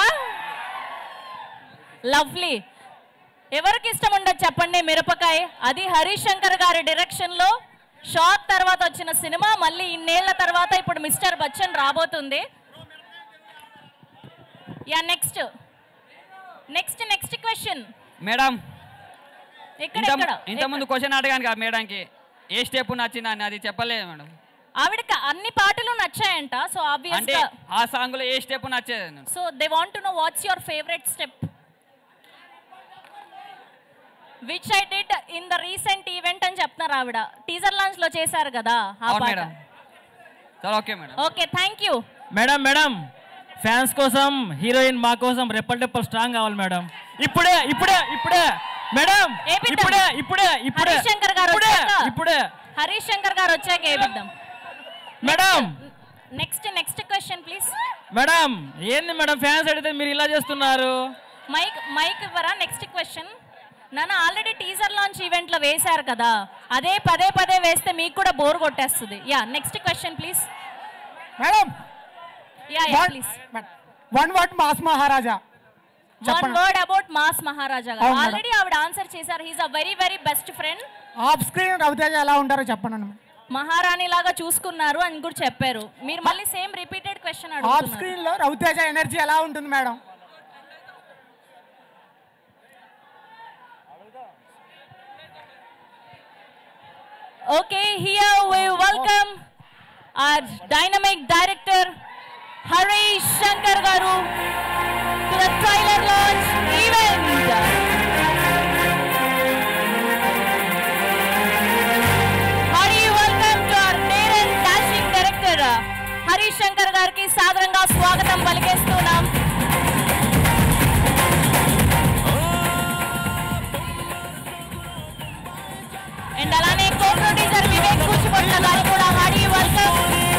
లవ్లీ ఎవరికి ఇష్టం ఉండదు చెప్పండి మిరపకాయ అది హరీష్ శంకర్ గారి డైరెక్షన్ లో షాక్ తర్వాత వచ్చిన సినిమా మళ్ళీ ఇన్నేళ్ల తర్వాత ఇప్పుడు మిస్టర్ బచ్చన్ రాబోతుంది yeah next next next question madam ఎక్కడ ఇంత ఎక్కడ ఇంతకుముందు క్వశ్చన్ అడగాను కదా మేడంకి ఏ స్టెప్ నచ్చింది అని అది చెప్పలేదు మేడం ఆవిడకి అన్ని పాటలు నచ్చాయంట సో ఆబ్వియస్ అంటే గా ఆ సాంగ్ లో ఏ స్టెప్ నచ్చేది so they want to know what's your favourite step which I did in the recent event అని చెప్తున్నారు ఆవిడ టీజర్ లాంచ్ లో చేశారు కదా ఆ అవును పాట మేడం చాలా okay madam okay thank you madam madam fans కోసం హీరోయిన్ మా కోసం రెప్పల్ టెప్పల్ స్ట్రాంగ్ కావాలి మేడం ఇప్పుడే ఇప్పుడే ఇప్పుడే మేడం ఇప్పుడే ఇప్పుడే ఇప్పుడే హరీష్ శంకర్ గారు ఇప్పుడే వచ్చాక ఇప్పుడే హరీష్ శంకర్ గారు వచ్చాక వేపిద్దాం madam next next question please madam ఏంది మేడం ఫ్యాన్స్ అడిగితే మీరు ఇలా చేస్తున్నారు మైక్ మైక్ ఇవ్వరా నెక్స్ట్ క్వశ్చన్ నన్ను ఆల్రెడీ టీజర్ లాంచ్ ఈవెంట్ లో వేశారు కదా అదే పదే పదే వేస్తే మీకు కూడా బోర్ కొట్టేస్తుంది yeah next question please madam yeah yeah please one word mass Maharaja one word about mass Maharaja గారు అవును మేడం. ఆల్రెడీ ఆవిడ ఆన్సర్ చేశారు he's a very very best friend off screen Raviteja ఎలా ఉంటారో చెప్పండి మేడం మహారాణి లాగా చూసుకున్నారు అని కూడా చెప్పారు మీరు మళ్ళీ సేమ్ రిపీటెడ్ క్వశ్చన్ ఆఫ్ అడుగుతున్నారు స్క్రీన్ లో రవితేజ ఎనర్జీ ఎలా ఉంటుంది madam Okay, here we welcome our dynamic director Harish Shankar Garu to the trailer launch event. Hari, welcome to our dear and dashing director Harish Shankar గారికి సాదరంగా స్వాగతం పలికేస్తున్నాం అండ్ అలానే co producer Vivek Kuchipotla గారు కూడా హాడీ వెల్కమ్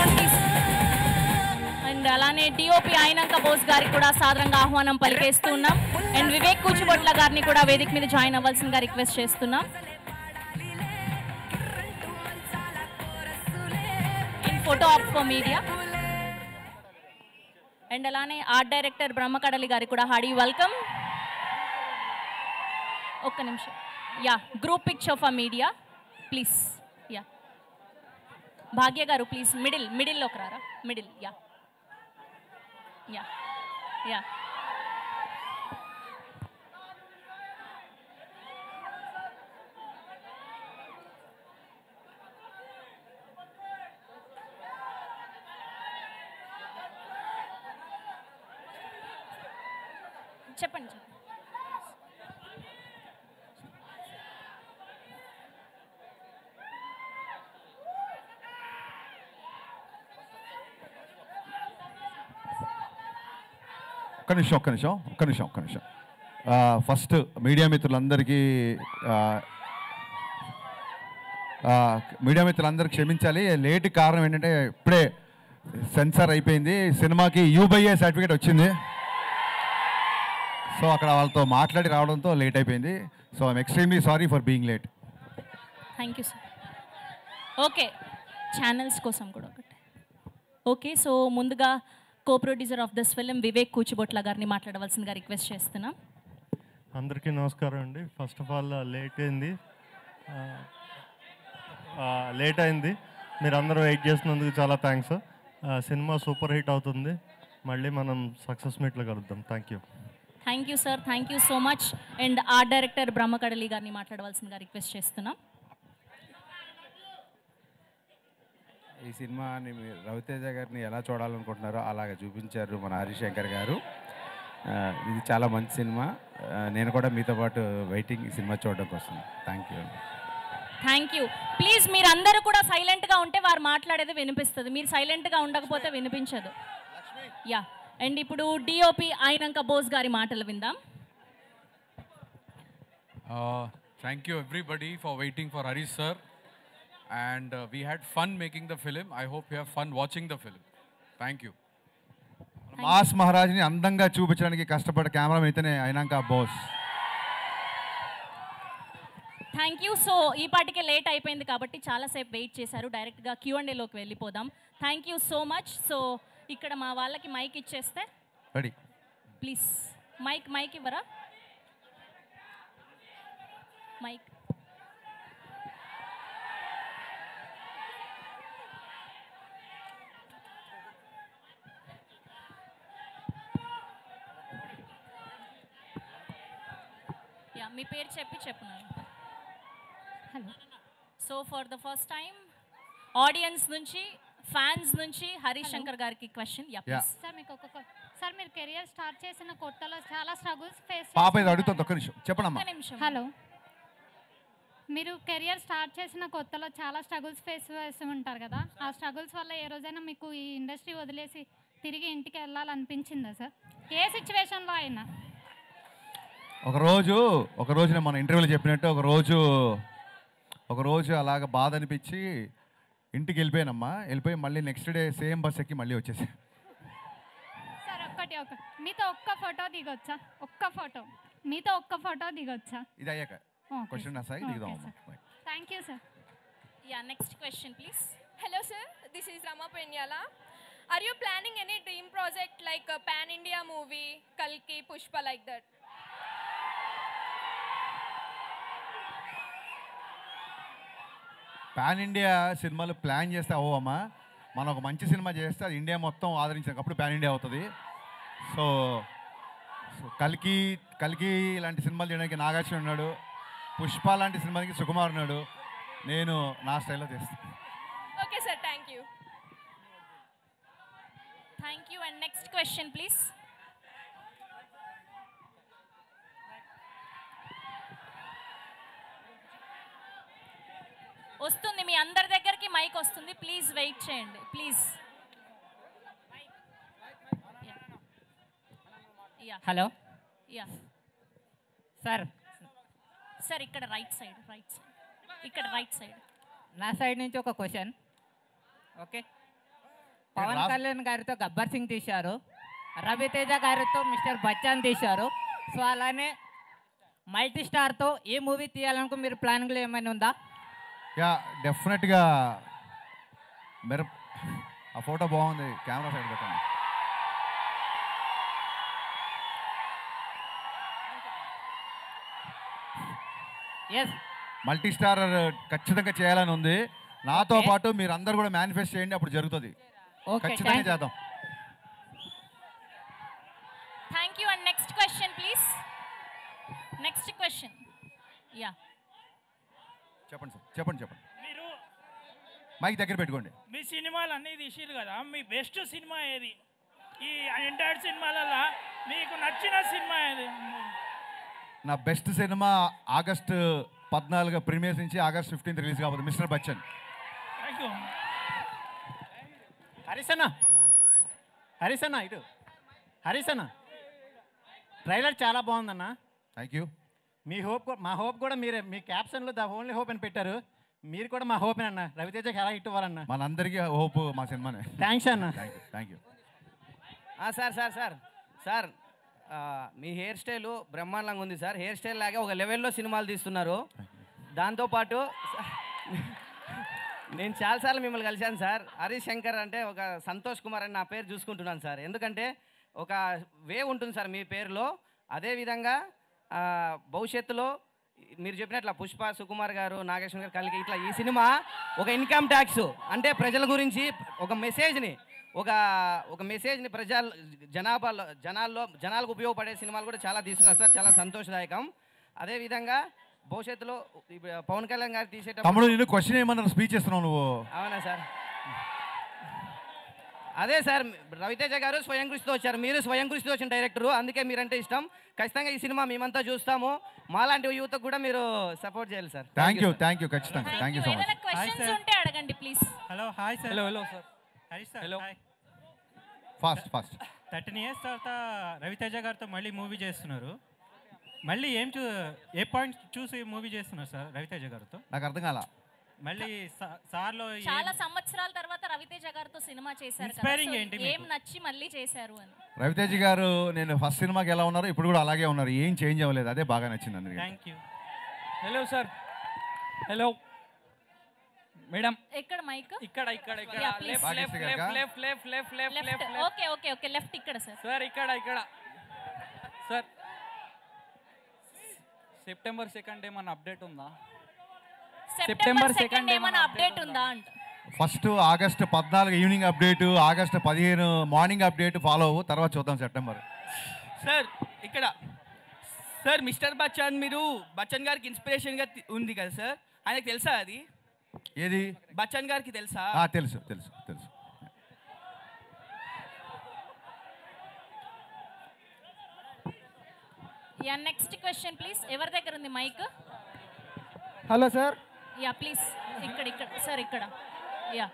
అండ్ అలానే DOP Ayananka Bose గారికి కూడా సాదరంగా ఆహ్వానం పలికేస్తున్నాం అండ్ వివేక్ కూచిపొట్ల గారిని కూడా వేదిక మీద జాయిన్ అవ్వాల్సిందిగా రిక్వెస్ట్ చేస్తున్నాం in photo op for media and అలానే ఆర్ట్ డైరెక్టర్ బ్రహ్మకడలి గారికి కూడా హాడీ వెల్కమ్ ఒక్క నిమిషం yeah group picture for media please yeah Bhagya గారు ప్లీజ్ మిడిల్ మిడిల్లోకి రారా మిడిల్ యా యా యా చెప్పండి చెప్పండి ఒక్క నిమిషం ఒక్క నిమిషం ఒక్క నిమిషం ఒక్క నిమిషం ఆ, ఫస్ట్ మీడియా మిత్రులందరికీ ఆ, ఆ, మీడియా మిత్రులందరూ క్షమించాలి లేట్ కారణం ఏంటంటే ఇప్పుడే సెన్సార్ అయిపోయింది సినిమాకి యూబైఏ సర్టిఫికేట్ వచ్చింది సో అక్కడ వాళ్ళతో మాట్లాడి రావడంతో లేట్ అయిపోయింది so I'm extremely sorry for being late thank you sir okay channels కోసం కూడా ఒకటి ఓకే సో ముందుగా co producer of this film Vivek Kuchibotla గారిని మాట్లాడవలసిందిగా రిక్వెస్ట్ చేస్తున్నాం అందరికీ నమస్కారం అండి ఫస్ట్ ఆఫ్ ఆల్ లేట్ అయింది లేట్ అయింది మీరు అందరూ వెయిట్ చేసినందుకు చాలా థ్యాంక్స్ సినిమా సూపర్ హిట్ అవుతుంది మళ్ళీ మనం సక్సెస్ మీట్లో కలుద్దాం thank you thank you sir thank you so much and art director Brahmakadali గారిని మాట్లాడవలసిందిగా రిక్వెస్ట్ చేస్తున్నాం ఈ సినిమాని మీరు రవితేజ గారిని ఎలా చూడాలనుకుంటున్నారో అలాగ చూపించారు మన హరిశంకర్ గారు ఆ, ఇది చాలా మంచి సినిమా ఆ, నేను కూడా మీతో పాటు వెయిటింగ్ ఈ సినిమా చూడడం కోసం thank you thank you please మీరు అందరూ కూడా సైలెంట్గా ఉంటే వారు మాట్లాడేది వినిపిస్తుంది మీరు సైలెంట్గా ఉండకపోతే వినిపించదు యా అండ్ ఇప్పుడు డిఓపి అయినంక బోస్ గారి మాటలు విందాం Uh, thank you everybody for waiting for Harish sir. And uh, we had fun making the film. I hope you have fun watching the film. Thank you. Mass మహారాజ్ని అందంగా చూపించడానికి కష్టపడ్డ camera ఇతనే అయినాక బోస్ థ్యాంక్ యూ సో ఈ పాటికే late అయిపోయింది కాబట్టి చాలాసేపు వెయిట్ చేశారు డైరెక్ట్గా క్యూ అండ్ ఏలోకి వెళ్ళిపోదాం thank you so much so ఇక్కడ మా వాళ్ళకి మైక్ ఇచ్చేస్తే రెడీ ప్లీజ్ మైక్ మైక్ ఇవ్వరా మైక్ యా మీ పేరు చెప్పి చెప్పున్నాను hello so for the first time audience నుంచి ఫ్యాన్స్ నుంచి హరీష్ శంకర్ గారికి క్వశ్చన్ యా Yeah. సార్ మీకు ఒక కొ- సార్ మీరు కెరియర్ స్టార్ట్ చేసిన కొత్తలో చాలా స్ట్రగుల్స్ ఫేస్ పాప ఇది అడుగుతుంది ఒక్క నిమిషం చెప్పనమ్మా హలో మీరు కెరియర్ స్టార్ట్ చేసిన కొత్తలో చాలా స్ట్రగుల్స్ ఫేస్ చేస్తూ ఉంటారు కదా ఆ స్ట్రగుల్స్ వల్ల ఏ రోజైనా మీకు ఈ ఇండస్ట్రీ వదిలేసి తిరిగి ఇంటికి వెళ్ళాలనిపించిందా సార్ ఏ సిచ్యువేషన్లో అయినా ఒక రోజు ఒక రోజు నేను మన ఇంటర్వ్యూలో చెప్పినట్టు ఒక రోజు ఒక రోజు అలాగ బాధ అనిపించి ఇంటికి వెళ్ళిపోయానమ్మా వెళ్ళిపోయి మళ్ళీ నెక్స్ట్ డే సేమ్ బస్ ఎక్కి మళ్ళీ వచ్చేసి సార్ ఒక్కటి ఒక మీతో ఒక్క ఫోటో దిగొచ్చా ఒక్క ఫోటో మీతో ఒక్క ఫోటో దిగొచ్చా ఇది అయ్యాక Okay, క్వశ్చన్ అసాయి sir. దిగుదాం Okay, అమ్మా thank you sir yeah next question please Hello, sir. This is Rama Penyala. Are you planning any dream project like a pan India movie, Kalki, Pushpa, like that? Pan India సినిమాలు plan చేస్తే అవ్వమ్మా మనం ఒక మంచి cinema చేస్తే అది India మొత్తం ఆదరించాక అప్పుడు పాన్ ఇండియా అవుతుంది సో సో కల్కి కల్కి లాంటి సినిమాలు చేయడానికి నాగార్జున ఉన్నాడు పుష్ప లాంటి సినిమాలకి సుకుమార్ ఉన్నాడు నేను నా స్టైల్లో చేస్తాను Okay, sir. Thank you. Thank you and next question please వస్తుంది మీ అందరి దగ్గరికి మైక్ వస్తుంది ప్లీజ్ వెయిట్ చేయండి please yeah hello yeah sir sir ఇక్కడ రైట్ సైడ్ రైట్ సైడ్ ఇక్కడ రైట్ సైడ్ నా సైడ్ నుంచి ఒక క్వశ్చన్ ఓకే పవన్ రా- కళ్యాణ్ గారితో గబ్బర్ సింగ్ తీశారు రవితేజ గారితో మిస్టర్ బచ్చన్ తీశారు సో అలానే మల్టీ స్టార్తో ఏ మూవీ తీయాలనుకో మీరు ప్లానింగ్లో ఏమైనా ఉందా యా డెఫినెట్గా మెర ఆ ఫోటో బాగుంది కెమెరా సైడ్ పెట్టండి ఎస్ మల్టీ స్టార్ ఖచ్చితంగా చేయాలని ఉంది నాతో పాటు మీరు అందరు కూడా మేనిఫెస్ట్ చేయండి అప్పుడు జరుగుతుంది Okay, ఖచ్చితంగా thank you. చేద్దాం thank you and next question please next question yeah చెప్పండి సార్ చెప్పండి చెప్పండి మీరు మైక్ దగ్గర పెట్టుకోండి మీ సినిమాలు అన్నీ తీసిరు కదా మీ బెస్ట్ సినిమా ఏది ఈ ఎంటైర్ సినిమాలలో మీకు నచ్చిన సినిమా ఏది నా బెస్ట్ సినిమా ఆగస్ట్ పద్నాలుగు ప్రీమియర్స్ నుంచి ఆగస్ట్ ఫిఫ్టీన్త్ రిలీజ్ కాబోతుంది mister Bachchan thank you Harish అన్న హరీష్ అన్న ఇటు హరీష్ అన్న ట్రైలర్ చాలా బాగుందన్న థ్యాంక్ యూ మీ హోప్ కూ- మా హోప్ కూడా మీరే మీ క్యాప్షన్లో ద ఓన్లీ హోప్ అని పెట్టారు మీరు కూడా మా హోప్ అన్న రవితేజకి ఎలా హిట్ అవ్వాలన్న మనందరికీ హోప్ మా సినిమానే థ్యాంక్స్ అన్న థ్యాంక్ యూ థ్యాంక్ యూ ఆ, సార్ సార్ సార్ సార్ ఆ, మీ హెయిర్ స్టైలు బ్రహ్మాండంగా ఉంది సార్ హెయిర్ స్టైల్ లాగే ఒక లెవెల్లో సినిమాలు తీస్తున్నారు దాంతోపాటు నేను చాలాసార్లు మిమ్మల్ని కలిశాను సార్ హరీష్ శంకర్ అంటే ఒక సంతోష్ కుమార్ అని నా పేరు చూసుకుంటున్నాను సార్ ఎందుకంటే ఒక వే ఉంటుంది సార్ మీ పేరులో అదేవిధంగా ఆ, భవిష్యత్తులో మీరు చెప్పినట్ల పుష్ప సుకుమార్ గారు నాగేశ్వర గారు కలిగి ఇట్లా ఈ సినిమా ఒక ఇన్కమ్ ట్యాక్స్ అంటే ప్రజల గురించి ఒక మెసేజ్ని ఒక ఒక మెసేజ్ని ప్రజల జనాభాలో జనాల్లో జనాలకు ఉపయోగపడే సినిమాలు కూడా చాలా తీస్తున్నారు సార్ చాలా సంతోషదాయకం అదేవిధంగా భవిష్యత్తులో ఇప్పుడు పవన్ కళ్యాణ్ గారు తీసేటప్పుడు తమ్ముడు నేను క్వశ్చన్ ఏమన్నా స్పీచ్ ఇస్తున్నావు నువ్వు అవునా సార్ అదే సార్ రవితేజ గారు స్వయం కృషితో వచ్చారు మీరు స్వయం కృషితో వచ్చిన డైరెక్టరు అందుకే మీరంటే ఇష్టం ఖచ్చితంగా ఈ సినిమా మేమంతా చూస్తాము మాలాంటి యువతకు కూడా మీరు సపోర్ట్ చేయాలి sir thank you thank you ఖచ్చితంగా థ్యాంక్ యూ సో మచ్ ఏమైనా క్వశ్చన్స్ ఉంటే అడగండి please hello hi sir Hello, hello, sir. Harish sir Hello. Hi fast fast thirteen years తర్వాత రవితేజ గారితో మళ్ళీ మూవీ చేస్తున్నారు మళ్ళీ ఏం చూ ఏ పాయింట్ చూసి మూవీ చేస్తున్నారు సార్ రవితేజ గారితో నాకు అర్థం కాల మళ్ళీ సా- సార్లో ఏ- చాలా సంవత్సరాల తర్వాత రవితేజ గారితో సినిమా చేశారు కదా Inspiring సో ఏంటి ఏం మీకు? నచ్చి మళ్ళీ చేశారు అని రవితేజ గారు నేను ఫస్ట్ సినిమాకి ఎలా ఉన్నారో ఇప్పుడు కూడా అలాగే ఉన్నారు ఏం చేంజ్ అవ్వలేదు అదే బాగా నచ్చింది అందరికీ thank you hello sir hello madam ఎక్కడ మైక్ ఇక్కడ ఇక్కడ ఇక్కడ Yeah, please. Left left left left left left left left left okay okay okay left ఇక్కడ సార్ సార్ ఇక్కడ ఇక్కడ సార్ సెప్టెంబర్ సెకండ్ ఏమన్నా అప్డేట్ ఉందా సెప్టెంబర్ సెకండ్ ఏమైనా అప్డేట్ ఉందా అంట ఫస్ట్ ఆగస్ట్ పద్నాలుగు ఈవినింగ్ అప్డేట్ ఆగస్ట్ పదిహేను మార్నింగ్ అప్డేట్ ఫాలో అవ్వు తర్వాత చూద్దాం సెప్టెంబర్ సార్ ఇక్కడ సార్ మిస్టర్ బచ్చన్ మీరు బచ్చన్ గారికి ఇన్స్పిరేషన్గా తి- ఉంది కదా సార్ ఆయనకు తెలుసా అది ఏది బచ్చన్ గారికి తెలుసా ఆ, తెలుసు తెలుసు తెలుసు యా నెక్స్ట్ క్వశ్చన్ ప్లీజ్ ఎవరి దగ్గర ఉంది mike hello sir yeah please ఇక్కడ ఇక్కడ సార్ ఇక్కడ యా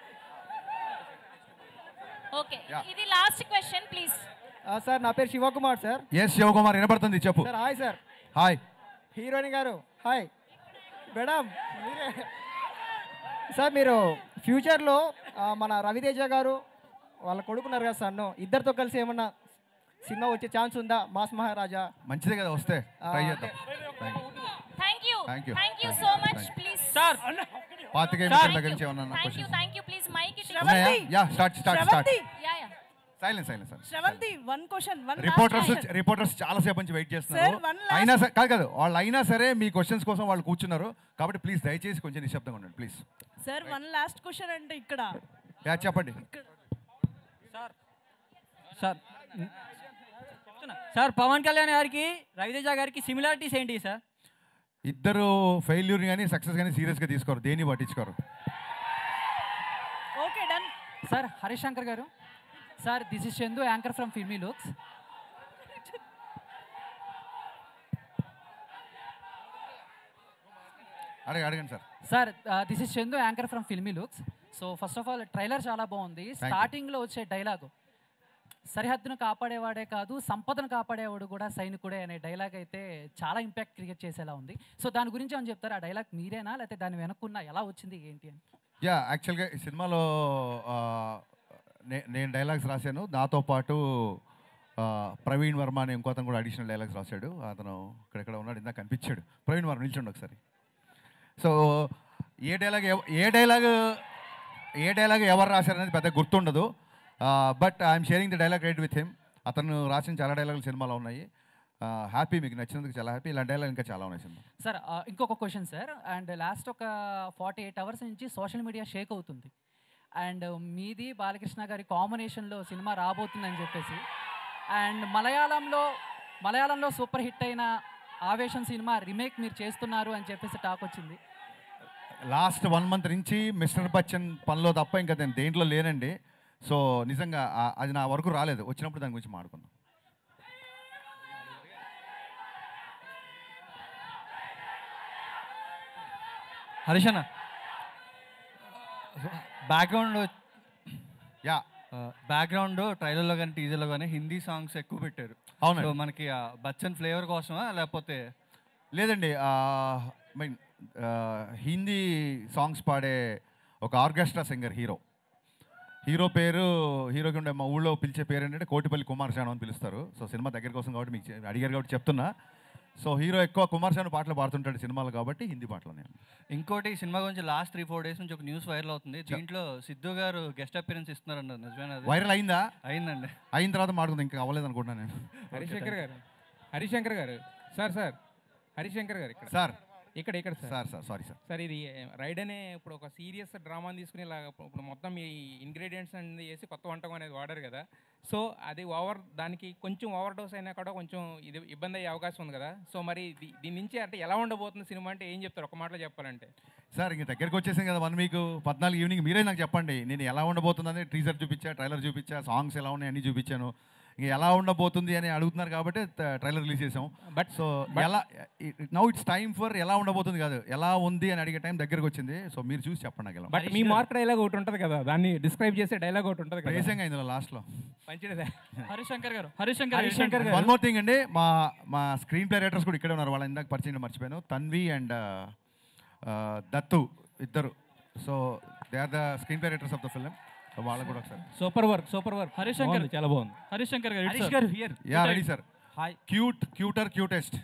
ఓకే ఇది లాస్ట్ క్వశ్చన్ ప్లీజ్ సార్ నా పేరు శివకుమార్ సార్ ఎస్ శివకుమార్ వినపడుతుంది చెప్పు sir hi sir hi heroine గారు హాయ్ మేడం మీరే సార్ మీరు ఫ్యూచర్లో ఆ, మన రవితేజ గారు వాళ్ళ కొడుకున్నారు కదా సన్ను ఇద్దరితో కలిసి ఏమన్నా సినిమా వచ్చే ఛాన్స్ ఉందా మాస్ మహారాజా మంచిదే కదా వస్తే ట్రై ఆ, చేద్దాం thank you Thank you. Thank you Thank so you. Much Thank please sir పాతిక ఎనిమిది దగ్గర నుంచి ఏమన్నా thank you questions thank you please mike it ఉన్నాయా yeah start start start yeah yeah silence silence sir Sravanthi one question one reporters reporters చాలా సేపు నుంచి wait చేస్తున్నారు Sir, one last- అయినా సరే కాదు కాదు వాళ్ళు అయినా సరే మీ క్వశ్చన్స్ కోసం వాళ్ళు కూర్చున్నారు కాబట్టి ప్లీజ్ దయచేసి కొంచెం నిశ్శబ్దంగా ఉండండి please sir one last question అంటే ఇక్కడ యా చెప్పండి సార్ సార్ పవన్ కళ్యాణ్ గారికి రవితేజ గారికి సిమిలారిటీస్ ఏంటి సార్ ఇద్దరు ఫెయిల్యూర్ కానీ సక్సెస్ కానీ సీరియస్గా తీసుకోరు దేన్ని పట్టించుకోరు okay done sir Harish Shankar గారు sir this is Chandu anchor from Filmy Looks అడగ అడగండి sir sir this is Chandu anchor from Filmy Looks so first of all trailer చాలా బాగుంది you. స్టార్టింగ్లో వచ్చే డైలాగు సరిహద్దును కాపాడేవాడే కాదు సంపదను కాపాడేవాడు కూడా సైనికుడే అనే డైలాగ్ అయితే చాలా ఇంపాక్ట్ క్రియేట్ చేసేలా ఉంది సో దాని గురించి ఏమని చెప్తారు ఆ డైలాగ్ మీరేనా లేకపోతే దాని వెనక్కున్న ఎలా వచ్చింది ఏంటి అని యా యాక్చువల్గా ఈ సినిమాలో ఆ, నే- నేను డైలాగ్స్ రాశాను నాతో పాటు ఆ, ప్రవీణ్ వర్మ అనే ఇంకో అతను కూడా అడిషనల్ డైలాగ్స్ రాశాడు అతను ఇక్కడెక్కడ ఉన్నాడు ఇందాక కనిపించాడు ప్రవీణ్ వర్మ నిల్చోండి ఒకసారి సో ఏ డైలాగ్ ఎవ- ఏ డైలాగ్ ఏ డైలాగ్ ఎవరు రాశారనేది పెద్ద గుర్తుండదు but I'm sharing the dialogue right with him అతను రాసిన చాలా డైలాగులు సినిమాలో ఉన్నాయి హ్యాపీ మీకు నచ్చినందుకు చాలా హ్యాపీ ఇలాంటి డైలాగ్ ఇంకా చాలా ఉన్నాయి సినిమా సార్ ఆ, ఇంకొక క్వశ్చన్ సార్ అండ్ లాస్ట్ ఒక ఫార్టీ ఎయిట్ అవర్స్ నుంచి సోషల్ మీడియా షేక్ అవుతుంది అండ్ మీది బాలకృష్ణ గారి కాంబినేషన్లో సినిమా రాబోతుందని చెప్పేసి అండ్ మలయాళంలో మలయాళంలో సూపర్ హిట్ అయిన ఆవేశం సినిమా రీమేక్ మీరు చేస్తున్నారు అని చెప్పేసి టాక్ వచ్చింది లాస్ట్ వన్ మంత్ నుంచి మిస్టర్ బచ్చన్ పనిలో తప్ప ఇంకా నేను దేంట్లో లేనండి సో నిజంగా ఆ- అది నా వరకు రాలేదు వచ్చినప్పుడు దాని గురించి మాట్లాడుకుందాం హరీష్ అన్న బ్యాక్గ్రౌండ్ యా బ్యాక్గ్రౌండ్ ట్రైలర్లో కానీ టీజర్లో కానీ హిందీ సాంగ్స్ ఎక్కువ పెట్టారు అవునండి. సో మనకి ఆ బచ్చన్ ఫ్లేవర్ కోసమా లేకపోతే లేదండి మీన్ హిందీ సాంగ్స్ పాడే ఒక ఆర్కెస్ట్రా సింగర్ హీరో హీరో పేరు హీరోకి ఉండే మా ఊళ్ళో పిలిచే పేరు ఏంటంటే కోటిపల్లి కుమార్ శాను అని పిలుస్తారు సో సినిమా దగ్గర కోసం కాబట్టి మీకు చె- అడిగారు కాబట్టి చెప్తున్నా సో హీరో ఎక్కువ కుమార్ శాను పాటలు పాడుతుంటాడు సినిమాలు కాబట్టి హిందీ పాటలు నేను ఇంకోటి ఈ సినిమా గురించి లాస్ట్ త్రీ ఫోర్ డేస్ నుంచి ఒక న్యూస్ వైరల్ అవుతుంది దీంట్లో సిద్ధు గారు గెస్ట్ అపీరెన్స్ ఇస్తున్నారన్నారు నిజమేనా అది? వైరల్ అయిందా అయిందండి అయిన తర్వాత మాట్లాడుకుందాం ఇంకా అవ్వలేదు అనుకుంటున్నాను నేను హరిశంకర్ గారు హరిశంకర్ గారు సార్ సార్ హరిశంకర్ గారు ఇక్కడ సార్. ఇక్కడ ఇక్కడ sir, sir, sorry, sir. Sir ఇది రైడ్ అనే ఇప్పుడు ఒక సీరియస్ డ్రామాని తీసుకుని ఇలా ఇప్పుడు మొత్తం ఈ ఇంగ్రీడియంట్స్ అనేది వేసి కొత్త వంటకం అనేది వాడారు కదా సో అది ఓవర్ దానికి కొంచెం ఓవర్ డోస్ అయినా కూడా కొంచెం ఇది ఇబ్బంది అయ్యే అవకాశం ఉంది కదా సో మరి దీ- దీని నుంచి అంటే ఎలా ఉండబోతుంది సినిమా అంటే ఏం చెప్తారు ఒక మాటలో చెప్పాలంటే సార్ ఇంక దగ్గరికి వచ్చేసింది కదా వన్ వీక్ పద్నాలుగు ఈవినింగ్ మీరే నాకు చెప్పండి నేను ఎలా ఉండబోతుందని టీజర్ చూపించా ట్రైలర్ చూపించా సాంగ్స్ ఎలా ఉన్నాయి అన్ని చూపించాను ఇంక ఎలా ఉండబోతుంది అని అడుగుతున్నారు కాబట్టి ట్రైలర్ రిలీజ్ చేసాం బట్ సో ఎలా నౌ ఇట్స్ టైం ఫర్ ఎలా ఉండబోతుంది కాదు ఎలా ఉంది అని అడిగే టైం దగ్గరకు వచ్చింది సో మీరు చూసి చెప్పండి నాకు ఎలా బట్ మీ మార్క్ డైలాగ్ ఒకటి ఉంటుంది కదా దాన్ని డిస్క్రైబ్ చేసే డైలాగ్ ఒకటి ఉంటుంది కదా ప్రేసంగా ఇందులో లాస్ట్లో మంచిదే హరిశంకర్ గారు Harishankar Harishankar one more thing అండి మా మా స్క్రీన్ ప్లే రైటర్స్ కూడా ఇక్కడే ఉన్నారు వాళ్ళ ఇందాక పరిచయం మర్చిపోయాను తన్వి అండ్ దత్తు ఇద్దరు so they are the screenplay writers of the film వాళ్ళకు కూడా ఒకసారి super work super work Harishankar బాగుంది, చాలా బాగుంది హరిశంకర్ గారు హరీష్ గారు here. Yeah ready sir hi cute cuter cutest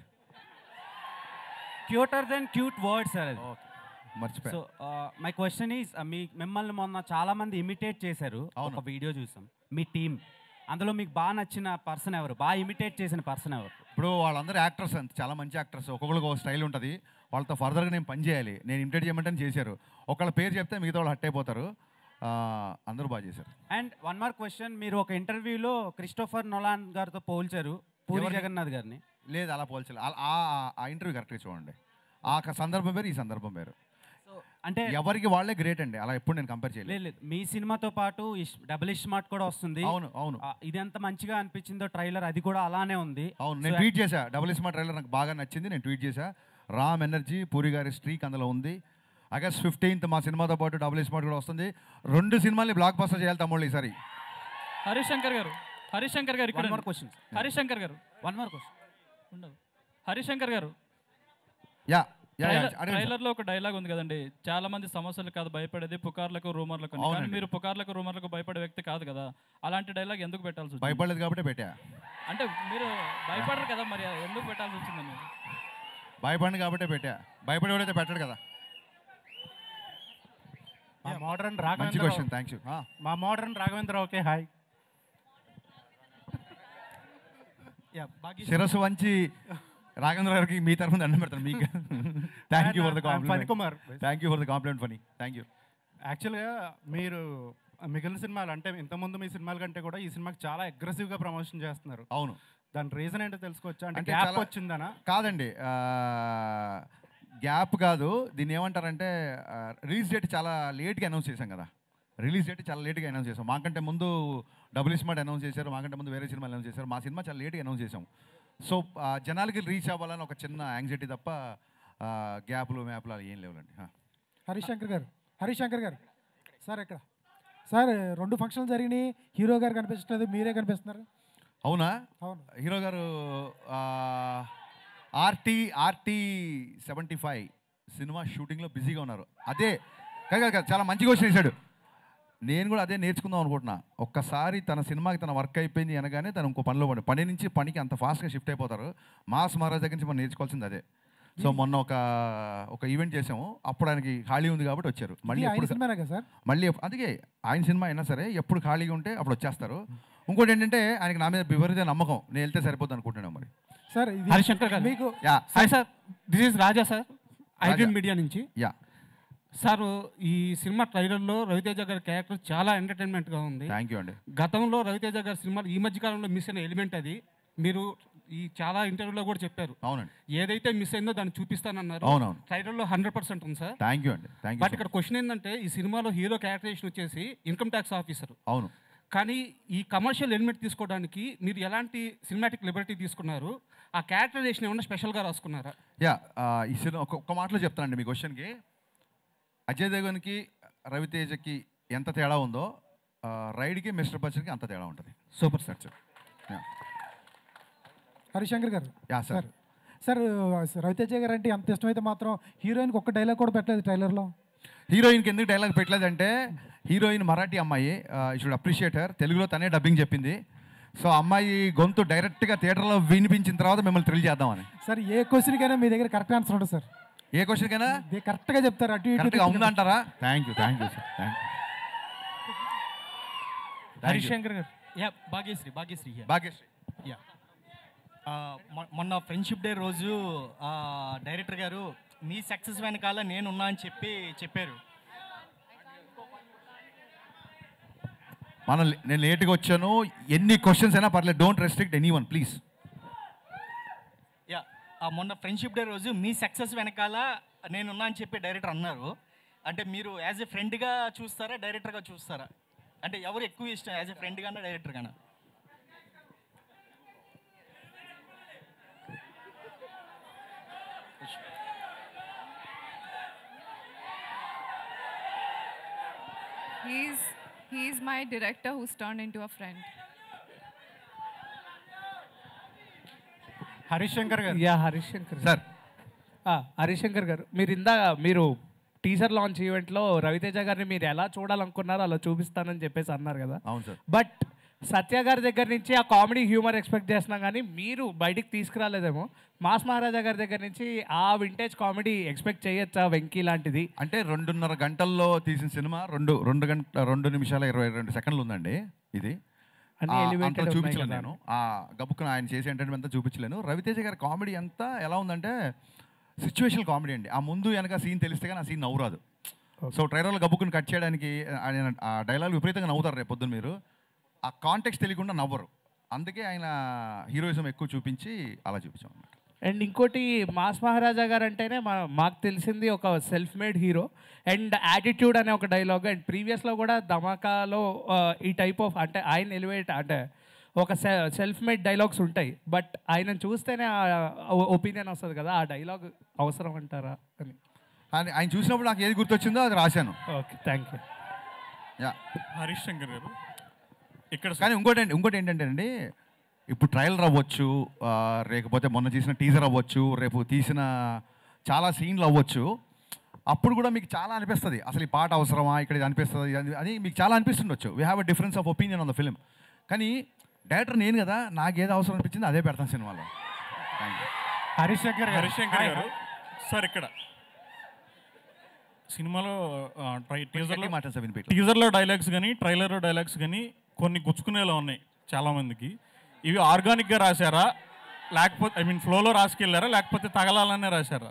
cuter then cute word sir అది మర్చిపోయా. సో మై క్వశ్చన్ ఈస్ మీ మిమ్మల్ని మొన్న చాలా మంది ఇమిటేట్ చేశారు ఒక వీడియో చూసాం మీ టీం అందులో మీకు బాగా నచ్చిన పర్సన్ ఎవరు బాగా ఇమిటేట్ చేసిన పర్సన్ ఎవరు ఇప్పుడు వాళ్ళందరూ యాక్టర్స్ అంత చాలా మంచి యాక్టర్స్ ఒక్కొక్కరికి ఒక స్టైల్ ఉంటుంది వాళ్ళతో ఫర్దర్గా నేను పని చేయాలి నేను ఇమిటేట్ చేయమంటే చేశారు ఒకళ్ళ పేరు చెప్తే మిగతా వాళ్ళు హట్ అయిపోతారు ఆ, అందరూ బాగా చేశారు అండ్ వన్ మోర్ క్వశ్చన్ మీరు ఒక ఇంటర్వ్యూలో క్రిస్టోఫర్ నొలాన్ గారితో పోల్చారు పూరి ఎవరిని? జగన్నాథ్ గారిని లేదు అలా పోల్చాలి ఆ- ఆ- ఆ ఇంటర్వ్యూ కరెక్ట్గా చూడండి ఆ క- సందర్భం వేరు ఈ సందర్భం వేరు అంటే ఎవరికి వాళ్ళే గ్రేట్ అండి అలా ఎప్పుడు నేను కంపేర్ చేయలేదు లేదు లేదు మీ సినిమాతో పాటు ఇష్- డబుల్ స్మార్ట్ కూడా వస్తుంది అవును, అవును. ఆ, ఇది ఎంత మంచిగా అనిపించిందో ట్రైలర్ అది కూడా అలానే ఉంది అవును నేను So, ట్వీట్ చేశా డబుల్ స్మార్ట్ ట్రైలర్ నాకు బాగా నచ్చింది నేను ట్వీట్ చేశా రామ్ ఎనర్జీ పూరి గారి స్ట్రీక్ అందులో ఉంది ఆగస్ట్ ఫిఫ్టీన్త్ మా సినిమాతో పాటు డబుల్ స్మార్ట్ కూడా వస్తుంది రెండు సినిమాల్ని బ్లాక్ బస్టర్ చేయాలి తమ్ముళ్ళు ఈసారి హరిశంకర్ గారు హరిశంకర్ గారు ఇక్కడ One more question. హరిశంకర్ గారు వన్ మోర్ క్వశ్చన్ ఉండదు హరిశంకర్ గారు యా యా ట్రైలర్- అడగండి సార్. ట్రైలర్లో ఒక డైలాగ్ ఉంది కదండి చాలా మంది సమస్యలు కాదు భయపడేది పుకార్లకు రూమర్లకు అని. కానీ అవునండి. మీరు పుకార్లకు రూమర్లకు భయపడే వ్యక్తి కాదు కదా అలాంటి డైలాగ్ ఎందుకు పెట్టాల్సి వచ్చింది భయపడలేదు కాబట్టి పెట్టా అంటే మీరు భయపడరు కదా మరి ఎందుకు పెట్టాల్సి వచ్చిందని భయపడింది కాబట్టే పెట్టా భయపడేవాడైతే పెట్టడు కదా మా మోడర్న్ మంచి రాఘవేంద్ర క్వశ్చన్ థ్యాంక్ యూ మా modern Raghavendra okay hi yeah బాకీ శిరస్సు వంచి రాఘేంద్ర గారికి మీ తరఫున దండం పెడతాను మీకు thank you for the I'm- I'm Funny compliment Kumar. Thank you for the compliment funny thank you యాక్చువల్గా మీరు మిగిలిన సినిమాలు అంటే ఇంతకుముందు మీ సినిమాల కంటే కూడా ఈ సినిమాకి చాలా అగ్రెసివ్గా ప్రమోషన్ చేస్తున్నారు అవును దాని రీజన్ ఏంటో తెలుసుకోవచ్చా అంటే అంటే గ్యాప్ చాలా- వచ్చిందనా కాదండి గ్యాప్ కాదు దీన్ని ఏమంటారంటే రిలీజ్ డేట్ చాలా లేట్గా అనౌన్స్ చేశాం కదా రిలీజ్ డేట్ చాలా లేట్గా అనౌన్స్ చేసాం మాకంటే ముందు డబుల్ స్మార్ట్ అనౌన్స్ చేశారు మాకంటే ముందు వేరే సినిమాలు అనౌన్స్ చేశారు మా సినిమా చాలా లేట్గా అనౌన్స్ చేసాం సో ఆ, జనాలకి రీచ్ అవ్వాలని ఒక చిన్న యాంగ్జైటీ తప్ప ఆ, గ్యాప్లు మ్యాప్లు అలా ఏం లేవులండి ఆ. హరిశంకర్ గారు హరిశంకర్ గారు సార్ ఇక్కడ సార్ రెండు ఫంక్షన్లు జరిగినాయి హీరో గారు కనిపించట్లేదు మీరే కనిపిస్తున్నారు అవునా అవును. హీరో గారు ఆర్టీ ఆర్టీ సెవెంటీ ఫైవ్ సినిమా షూటింగ్లో బిజీగా ఉన్నారు అదే కాదు కాదు, కాదు చాలా మంచి క్వశ్చన్ వేశాడు నేను కూడా అదే నేర్చుకుందాం అనుకుంటున్నా ఒక్కసారి తన సినిమాకి తన వర్క్ అయిపోయింది అనగానే తను ఇంకో పనిలో పడి పని నుంచి పనికి అంత ఫాస్ట్గా షిఫ్ట్ అయిపోతారు మాస్ మహారాజ్ దగ్గర నుంచి మనం నేర్చుకోవాల్సింది అదే సో మొన్న ఒక ఒక ఈవెంట్ చేసాము అప్పుడు ఆయనకి ఖాళీ ఉంది కాబట్టి వచ్చారు మళ్ళీ ఇది ఆయన ఎప్పుడు సినిమానే కదా సార్ మళ్ళీ ఎప్పు- అందుకే ఆయన సినిమా అయినా సరే ఎప్పుడు ఖాళీగా ఉంటే అప్పుడు వచ్చేస్తారు ఇంకోటి ఏంటంటే ఆయనకి నా మీద విపరీత నమ్మకం నేను వెళ్తే సరిపోతుంది అనుకుంటున్నాను మరి సార్ ఇది హరిశంకర్ గారు మీకు yeah hi sir this is Raja sir Raja. IDream media నుంచి యా సార్ ఈ సినిమా ట్రైలర్లో రవితేజ గారి క్యారెక్టర్ చాలా ఎంటర్టైన్మెంట్గా ఉంది థ్యాంక్ యూ అండి గతంలో రవితేజ గారి సినిమాలు ఈ మధ్య కాలంలో మిస్ అయిన ఎలిమెంట్ అది మీరు ఈ చాలా ఇంటర్వ్యూలో కూడా చెప్పారు అవునండి ఏదైతే మిస్ అయిందో దాన్ని చూపిస్తానన్నారు అవునవును. ట్రైలర్లో హండ్రెడ్ పర్సెంట్ ఉంది సార్ థ్యాంక్ యూ అండి థ్యాంక్ బట్ యూ ఇక్కడ క్వశ్చన్ ఏంటంటే ఈ సినిమాలో హీరో క్యారెక్టరేషన్ వచ్చేసి ఇన్కమ్ ట్యాక్స్ ఆఫీసర్ అవును కానీ ఈ కమర్షియల్ ఎలిమెంట్ తీసుకోవడానికి మీరు ఎలాంటి సినిమాటిక్ లిబర్టీ తీసుకున్నారు ఆ క్యారెక్టరైజేషన్ ఏమన్నా స్పెషల్గా రాసుకున్నారా యా ఆ, ఈ సినిమా ఒక ఒక్క మాటలో చెప్తానండి మీ క్వశ్చన్కి అజయ్ దేవన్కి రవితేజకి ఎంత తేడా ఉందో ఆ, రైడ్కి మిస్టర్ బచ్చన్కి అంత తేడా ఉంటుంది సూపర్ సార్ యా హరిశంకర్ గారు యా సార్ సార్ రవితేజ గారు అంటే అంత ఇష్టమైతే మాత్రం హీరోయిన్కి ఒక్క డైలాగ్ కూడా పెట్టలేదు ట్రైలర్లో హీరోయిన్కి ఎందుకు డైలాగ్ పెట్టలేదంటే హీరోయిన్ మరాఠీ అమ్మాయి షుడ్ అప్రిషియేట్ హర్ తెలుగులో తనే డబ్బింగ్ చెప్పింది సో అమ్మాయి గొంతు డైరెక్ట్గా థియేటర్లో వినిపించిన తర్వాత మిమ్మల్ని థ్రిల్ చేద్దామని సార్ ఏ క్వశ్చన్కైనా మీ దగ్గర కరెక్ట్ ఆన్సర్ ఉంటుంది సార్ ఏ క్వశ్చన్కైనా కరెక్ట్గా చెప్తారు అటు ఇటు కరెక్ట్గా తిరిగి. ఉందంటారా thank you thank you sir thank Harishankar గారు yeah Bhagyashri Bhagyashri here. Bhagyashri yeah ఆ, మొ- మొన్న ఫ్రెండ్షిప్ డే రోజు ఆ, డైరెక్టర్ గారు మీ సక్సెస్ వెనకాల నేనున్నా అని చెప్పి చెప్పారు మనం నేను లేట్గా వచ్చాను ఎన్ని క్వశ్చన్స్ అయినా పర్లేదు don't restrict any one please yeah ఆ, మొన్న ఫ్రెండ్షిప్ డే రోజు మీ సక్సెస్ వెనకాల నేనున్నా అని చెప్పి డైరెక్టర్ అన్నారు అంటే మీరు యాజ్ ఎ ఫ్రెండ్గా చూస్తారా డైరెక్టర్గా చూస్తారా అంటే ఎవరు ఎక్కువ ఇష్టం యాజ్ ఎ ఫ్రెండ్ గానా డైరెక్టర్ గానా He's he's my director who's turned into a friend. Harishankar గారు యా హరిశంకర్ సార్ హరిశంకర్ గారు మీరు ఇందా మీరు టీజర్ లాంచ్ ఈవెంట్లో రవితేజ గారిని మీరు ఎలా చూడాలనుకున్నారో అలా చూపిస్తానని చెప్పేసి అన్నారు కదా అవును సార్ బట్ సత్య గారి దగ్గర నుంచి ఆ కామెడీ హ్యూమర్ ఎక్స్పెక్ట్ చేస్తున్నాం కానీ మీరు బయటికి తీసుకురాలేదేమో మాస్ మహారాజా గారి దగ్గర నుంచి ఆ వింటేజ్ కామెడీ ఎక్స్పెక్ట్ చేయొచ్చా వెంకీ లాంటిది అంటే రెండున్నర గంటల్లో తీసిన సినిమా రెండు రెండు గంట రెండు నిమిషాల ఇరవై రెండు సెకండ్లు ఉందండి ఇది అన్ని ఆ, elevated అంతా ఉన్నాయి చూపించలేను కదా. నేను ఆ గబుక్కున ఆయన చేసే ఎంటర్టైన్మెంట్ అంతా చూపించలేను రవితేజ గారి కామెడీ అంతా ఎలా ఉందంటే సిచ్యువేషనల్ కామెడీ అండి ఆ ముందు వెనక సీన్ తెలిస్తే కానీ ఆ సీన్ నవ్వురాదు సో ట్రైలర్లో గబుక్కుని కట్ చేయడానికి ఆయన ఆ డైలాగ్ విపరీతంగా నవ్వుతారు రేపు పొద్దున్న మీరు ఆ కాంటెక్స్ట్ తెలియకుండా నవ్వరు అందుకే ఆయన హీరోయిజం ఎక్కువ చూపించి అలా చూపించాం అన్నమాట అండ్ ఇంకోటి మాస్ మహారాజా గారు అంటేనే మా మాకు తెలిసింది ఒక self made hero and attitude అనే ఒక డైలాగ్ అండ్ ప్రీవియస్లో కూడా ధమాకాలో ఆ, ఈ టైప్ ఆఫ్ అంటే ఆయన ఎలివేట్ అంటే ఒక సెల్ఫ్ మేడ్ డైలాగ్స్ ఉంటాయి బట్ ఆయన చూస్తేనే ఒపీనియన్ వస్తుంది కదా ఆ డైలాగ్ అవసరం అంటారా అని ఆయన ఆయన చూసినప్పుడు నాకు ఏది గుర్తొచ్చిందో అది రాశాను okay thank you yeah Harish Shankar గారు ఇక్కడ కానీ ఇంకోటి ఏంటి- ఇంకోటి ఏంటంటే అండి ఇప్పుడు ట్రయల్ అవ్వచ్చు ఆ, లేకపోతే మొన్న తీసిన టీజర్ అవ్వచ్చు రేపు తీసిన చాలా సీన్లు అవ్వచ్చు అప్పుడు కూడా మీకు చాలా అనిపిస్తుంది అసలు ఈ పాట అవసరమా ఇక్కడ ఇది అనిపిస్తుంది అది- అది మీకు చాలా అనిపిస్తుండొచ్చు we have a difference of opinion on the film కానీ డైరెక్టర్ నేను కదా నాకు ఏది అవసరం అనిపించింది అదే పెడతాను సినిమాలో థ్యాంక్ యూ హరీష్ శంకర్ హరీష్ శంకర్ గారు సార్ ఇక్కడ సినిమాలో ఆ, ట్రై టీజర్లో మాట సార్ వినిపించలేదు. టీజర్లో డైలాగ్స్ కానీ ట్రైలర్లో డైలాగ్స్ కానీ కొన్ని గుచ్చుకునేలా ఉన్నాయి చాలా మందికి ఇవి ఆర్గానిక్గా రాశారా లేకపోతే ఐ మీన్ ఫ్లోలో రాసుకెళ్ళారా లేకపోతే తగలాలనే రాశారా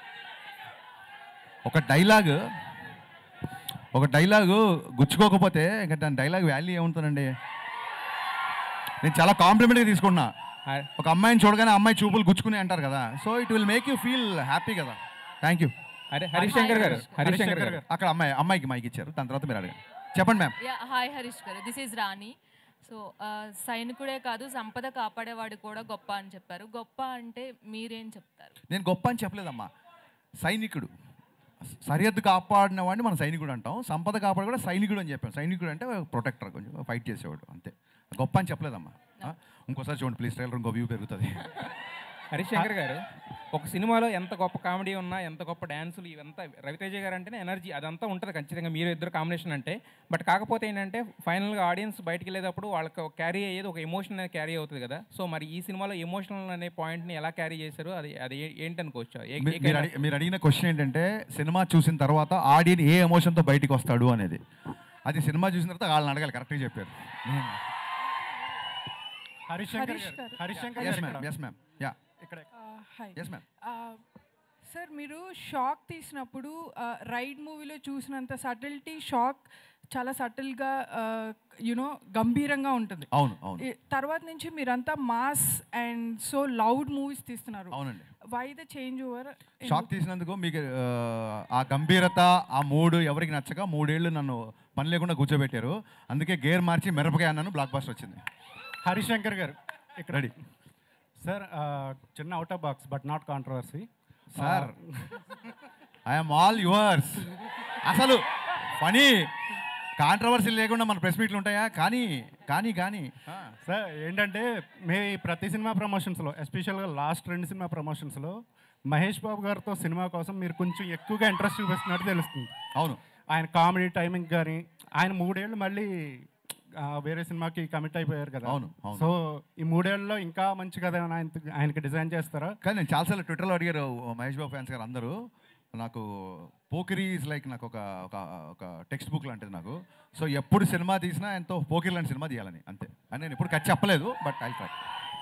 ఒక డైలాగ్ ఒక డైలాగు గుచ్చుకోకపోతే ఇంకా దాని డైలాగ్ వాల్యూ ఏముంటుందండి నేను చాలా కాంప్లిమెంట్గా తీసుకున్నా ఒక అమ్మాయిని చూడగానే అమ్మాయి చూపులు గుచ్చుకుని అంటారు కదా so it will make you feel happy కదా థ్యాంక్ యూ హరి- హరీష్ శంకర్ గారు, హరీష్ శంకర్ గారు. అక్కడ అమ్మాయి అమ్మాయికి మైక్ ఇచ్చారు దాని తర్వాత మీరు అడగండి చెప్పండి మ్యామ్ యా హాయ్ హరీష్ గారు దిస్ ఈజ్ రాణి సో సైనికుడే కాదు సంపద కాపాడేవాడు కూడా గొప్ప అని చెప్పారు గొప్ప అంటే మీరేం చెప్తారు నేను గొప్ప అని చెప్పలేదమ్మా సైనికుడు సరిహద్దు కాపాడిన వాడిని మనం సైనికుడు అంటాం సంపద కాపాడు కూడా సైనికుడు అని చెప్పాం సైనికుడు అంటే ప్రొటెక్టర్ కొంచెం ఫైట్ చేసేవాడు అంతే గొప్ప అని చెప్పలేదమ్మా ఆ? ఇంకోసారి చూడండి ప్లీజ్ ట్రైలర్ ఇంకో వ్యూ పెరుగుతుంది హరీష్ శంకర్ గారు ఒక సినిమాలో ఎంత గొప్ప కామెడీ ఉన్నా ఎంత గొప్ప డ్యాన్సులు ఇవంతా రవితేజ గారు అంటేనే ఎనర్జీ అదంతా ఉంటుంది ఖచ్చితంగా మీరు ఇద్దరు కాంబినేషన్ అంటే బట్ కాకపోతే ఏంటంటే ఫైనల్గా ఆడియన్స్ బయటికి వెళ్ళేటప్పుడు వాళ్ళకి క్యారీ అయ్యేది ఒక ఎమోషన్ అనేది క్యారీ అవుతుంది కదా సో మరి ఈ సినిమాలో ఎమోషనల్ అనే పాయింట్ని ఎలా క్యారీ చేశారు అది అది ఏ- ఏంటనుకోవచ్చు ఏ- ఏ మీ- మీరు kind of- అడిగి- మీరు అడిగిన క్వశ్చన్ ఏంటంటే సినిమా చూసిన తర్వాత ఆడియన్ ఏ ఎమోషన్తో బయటికి వస్తాడు అనేది అది సినిమా చూసిన తర్వాత వాళ్ళని అడగాలి కరెక్ట్గా చెప్పారు హరీష్ శంకర్ గారు హరీష్ శంకర్ ఎస్ గారు మ్యామ్ ఎస్ మ్యామ్ యా ఇక్కడ హాయ్ ఎస్ మ్యామ్ సార్ మీరు షాక్ తీసినప్పుడు రైడ్ మూవీలో చూసినంత సటిల్టీ షాక్ చాలా సటిల్గా యునో గంభీరంగా ఉంటుంది అవును, అవును. ఈ తర్వాత నుంచి మీరంతా mass and so loud movies తీస్తున్నారు అవునండి. Why the change over Shock తీసినందుకు మీకు ఆ, ఆ గంభీరత ఆ మూడు ఎవరికి నచ్చక మూడేళ్ళు నన్ను పని లేకుండా కూర్చోబెట్టారు అందుకే గేర్ మార్చి మిరపకాయ అన్నాను బ్లాక్ బాస్టర్ వచ్చింది హరీష్ శంకర్ గారు ఇక్కడ రెడీ సార్ ఆ, చిన్న out of box but not controversy sir I'm all yours అసలు పని కాంట్రవర్సీ లేకుండా మన ప్రెస్ మీట్లు ఉంటాయా కానీ కానీ కానీ ఆ. సార్ ఏంటంటే మే ప్రతి సినిమా ప్రమోషన్స్లో ఎస్పెషల్గా లాస్ట్ రెండు సినిమా ప్రమోషన్స్లో మహేష్ బాబు గారితో సినిమా కోసం మీరు కొంచెం ఎక్కువగా ఇంట్రెస్ట్ చూపిస్తున్నట్టు తెలుస్తుంది అవును ఆయన కామెడీ టైమింగ్ కానీ ఆయన మూడేళ్ళు మళ్ళీ ఆ, వేరే సినిమాకి కమిట్ అయిపోయారు కదా అవును, అవును. సో ఈ మూడేళ్ళలో ఇంకా మంచి కథ ఏమైనా ఆయన ఆయనకి డిజైన్ చేస్తారా కానీ నేను చాలాసార్లు ట్విట్టర్లో అడిగారు మహేష్ బాబు ఫ్యాన్స్ గారు అందరూ నాకు పోకిరీ ఈజ్ లైక్ నాకు ఒక ఒక ఒక టెక్స్ట్ బుక్ లాంటిది నాకు సో ఎప్పుడు సినిమా తీసినా ఎంతో పోకిరి లాంటి సినిమా తీయాలని అంతే అని నేను ఎప్పుడు ఖర్చు చెప్పలేదు but I try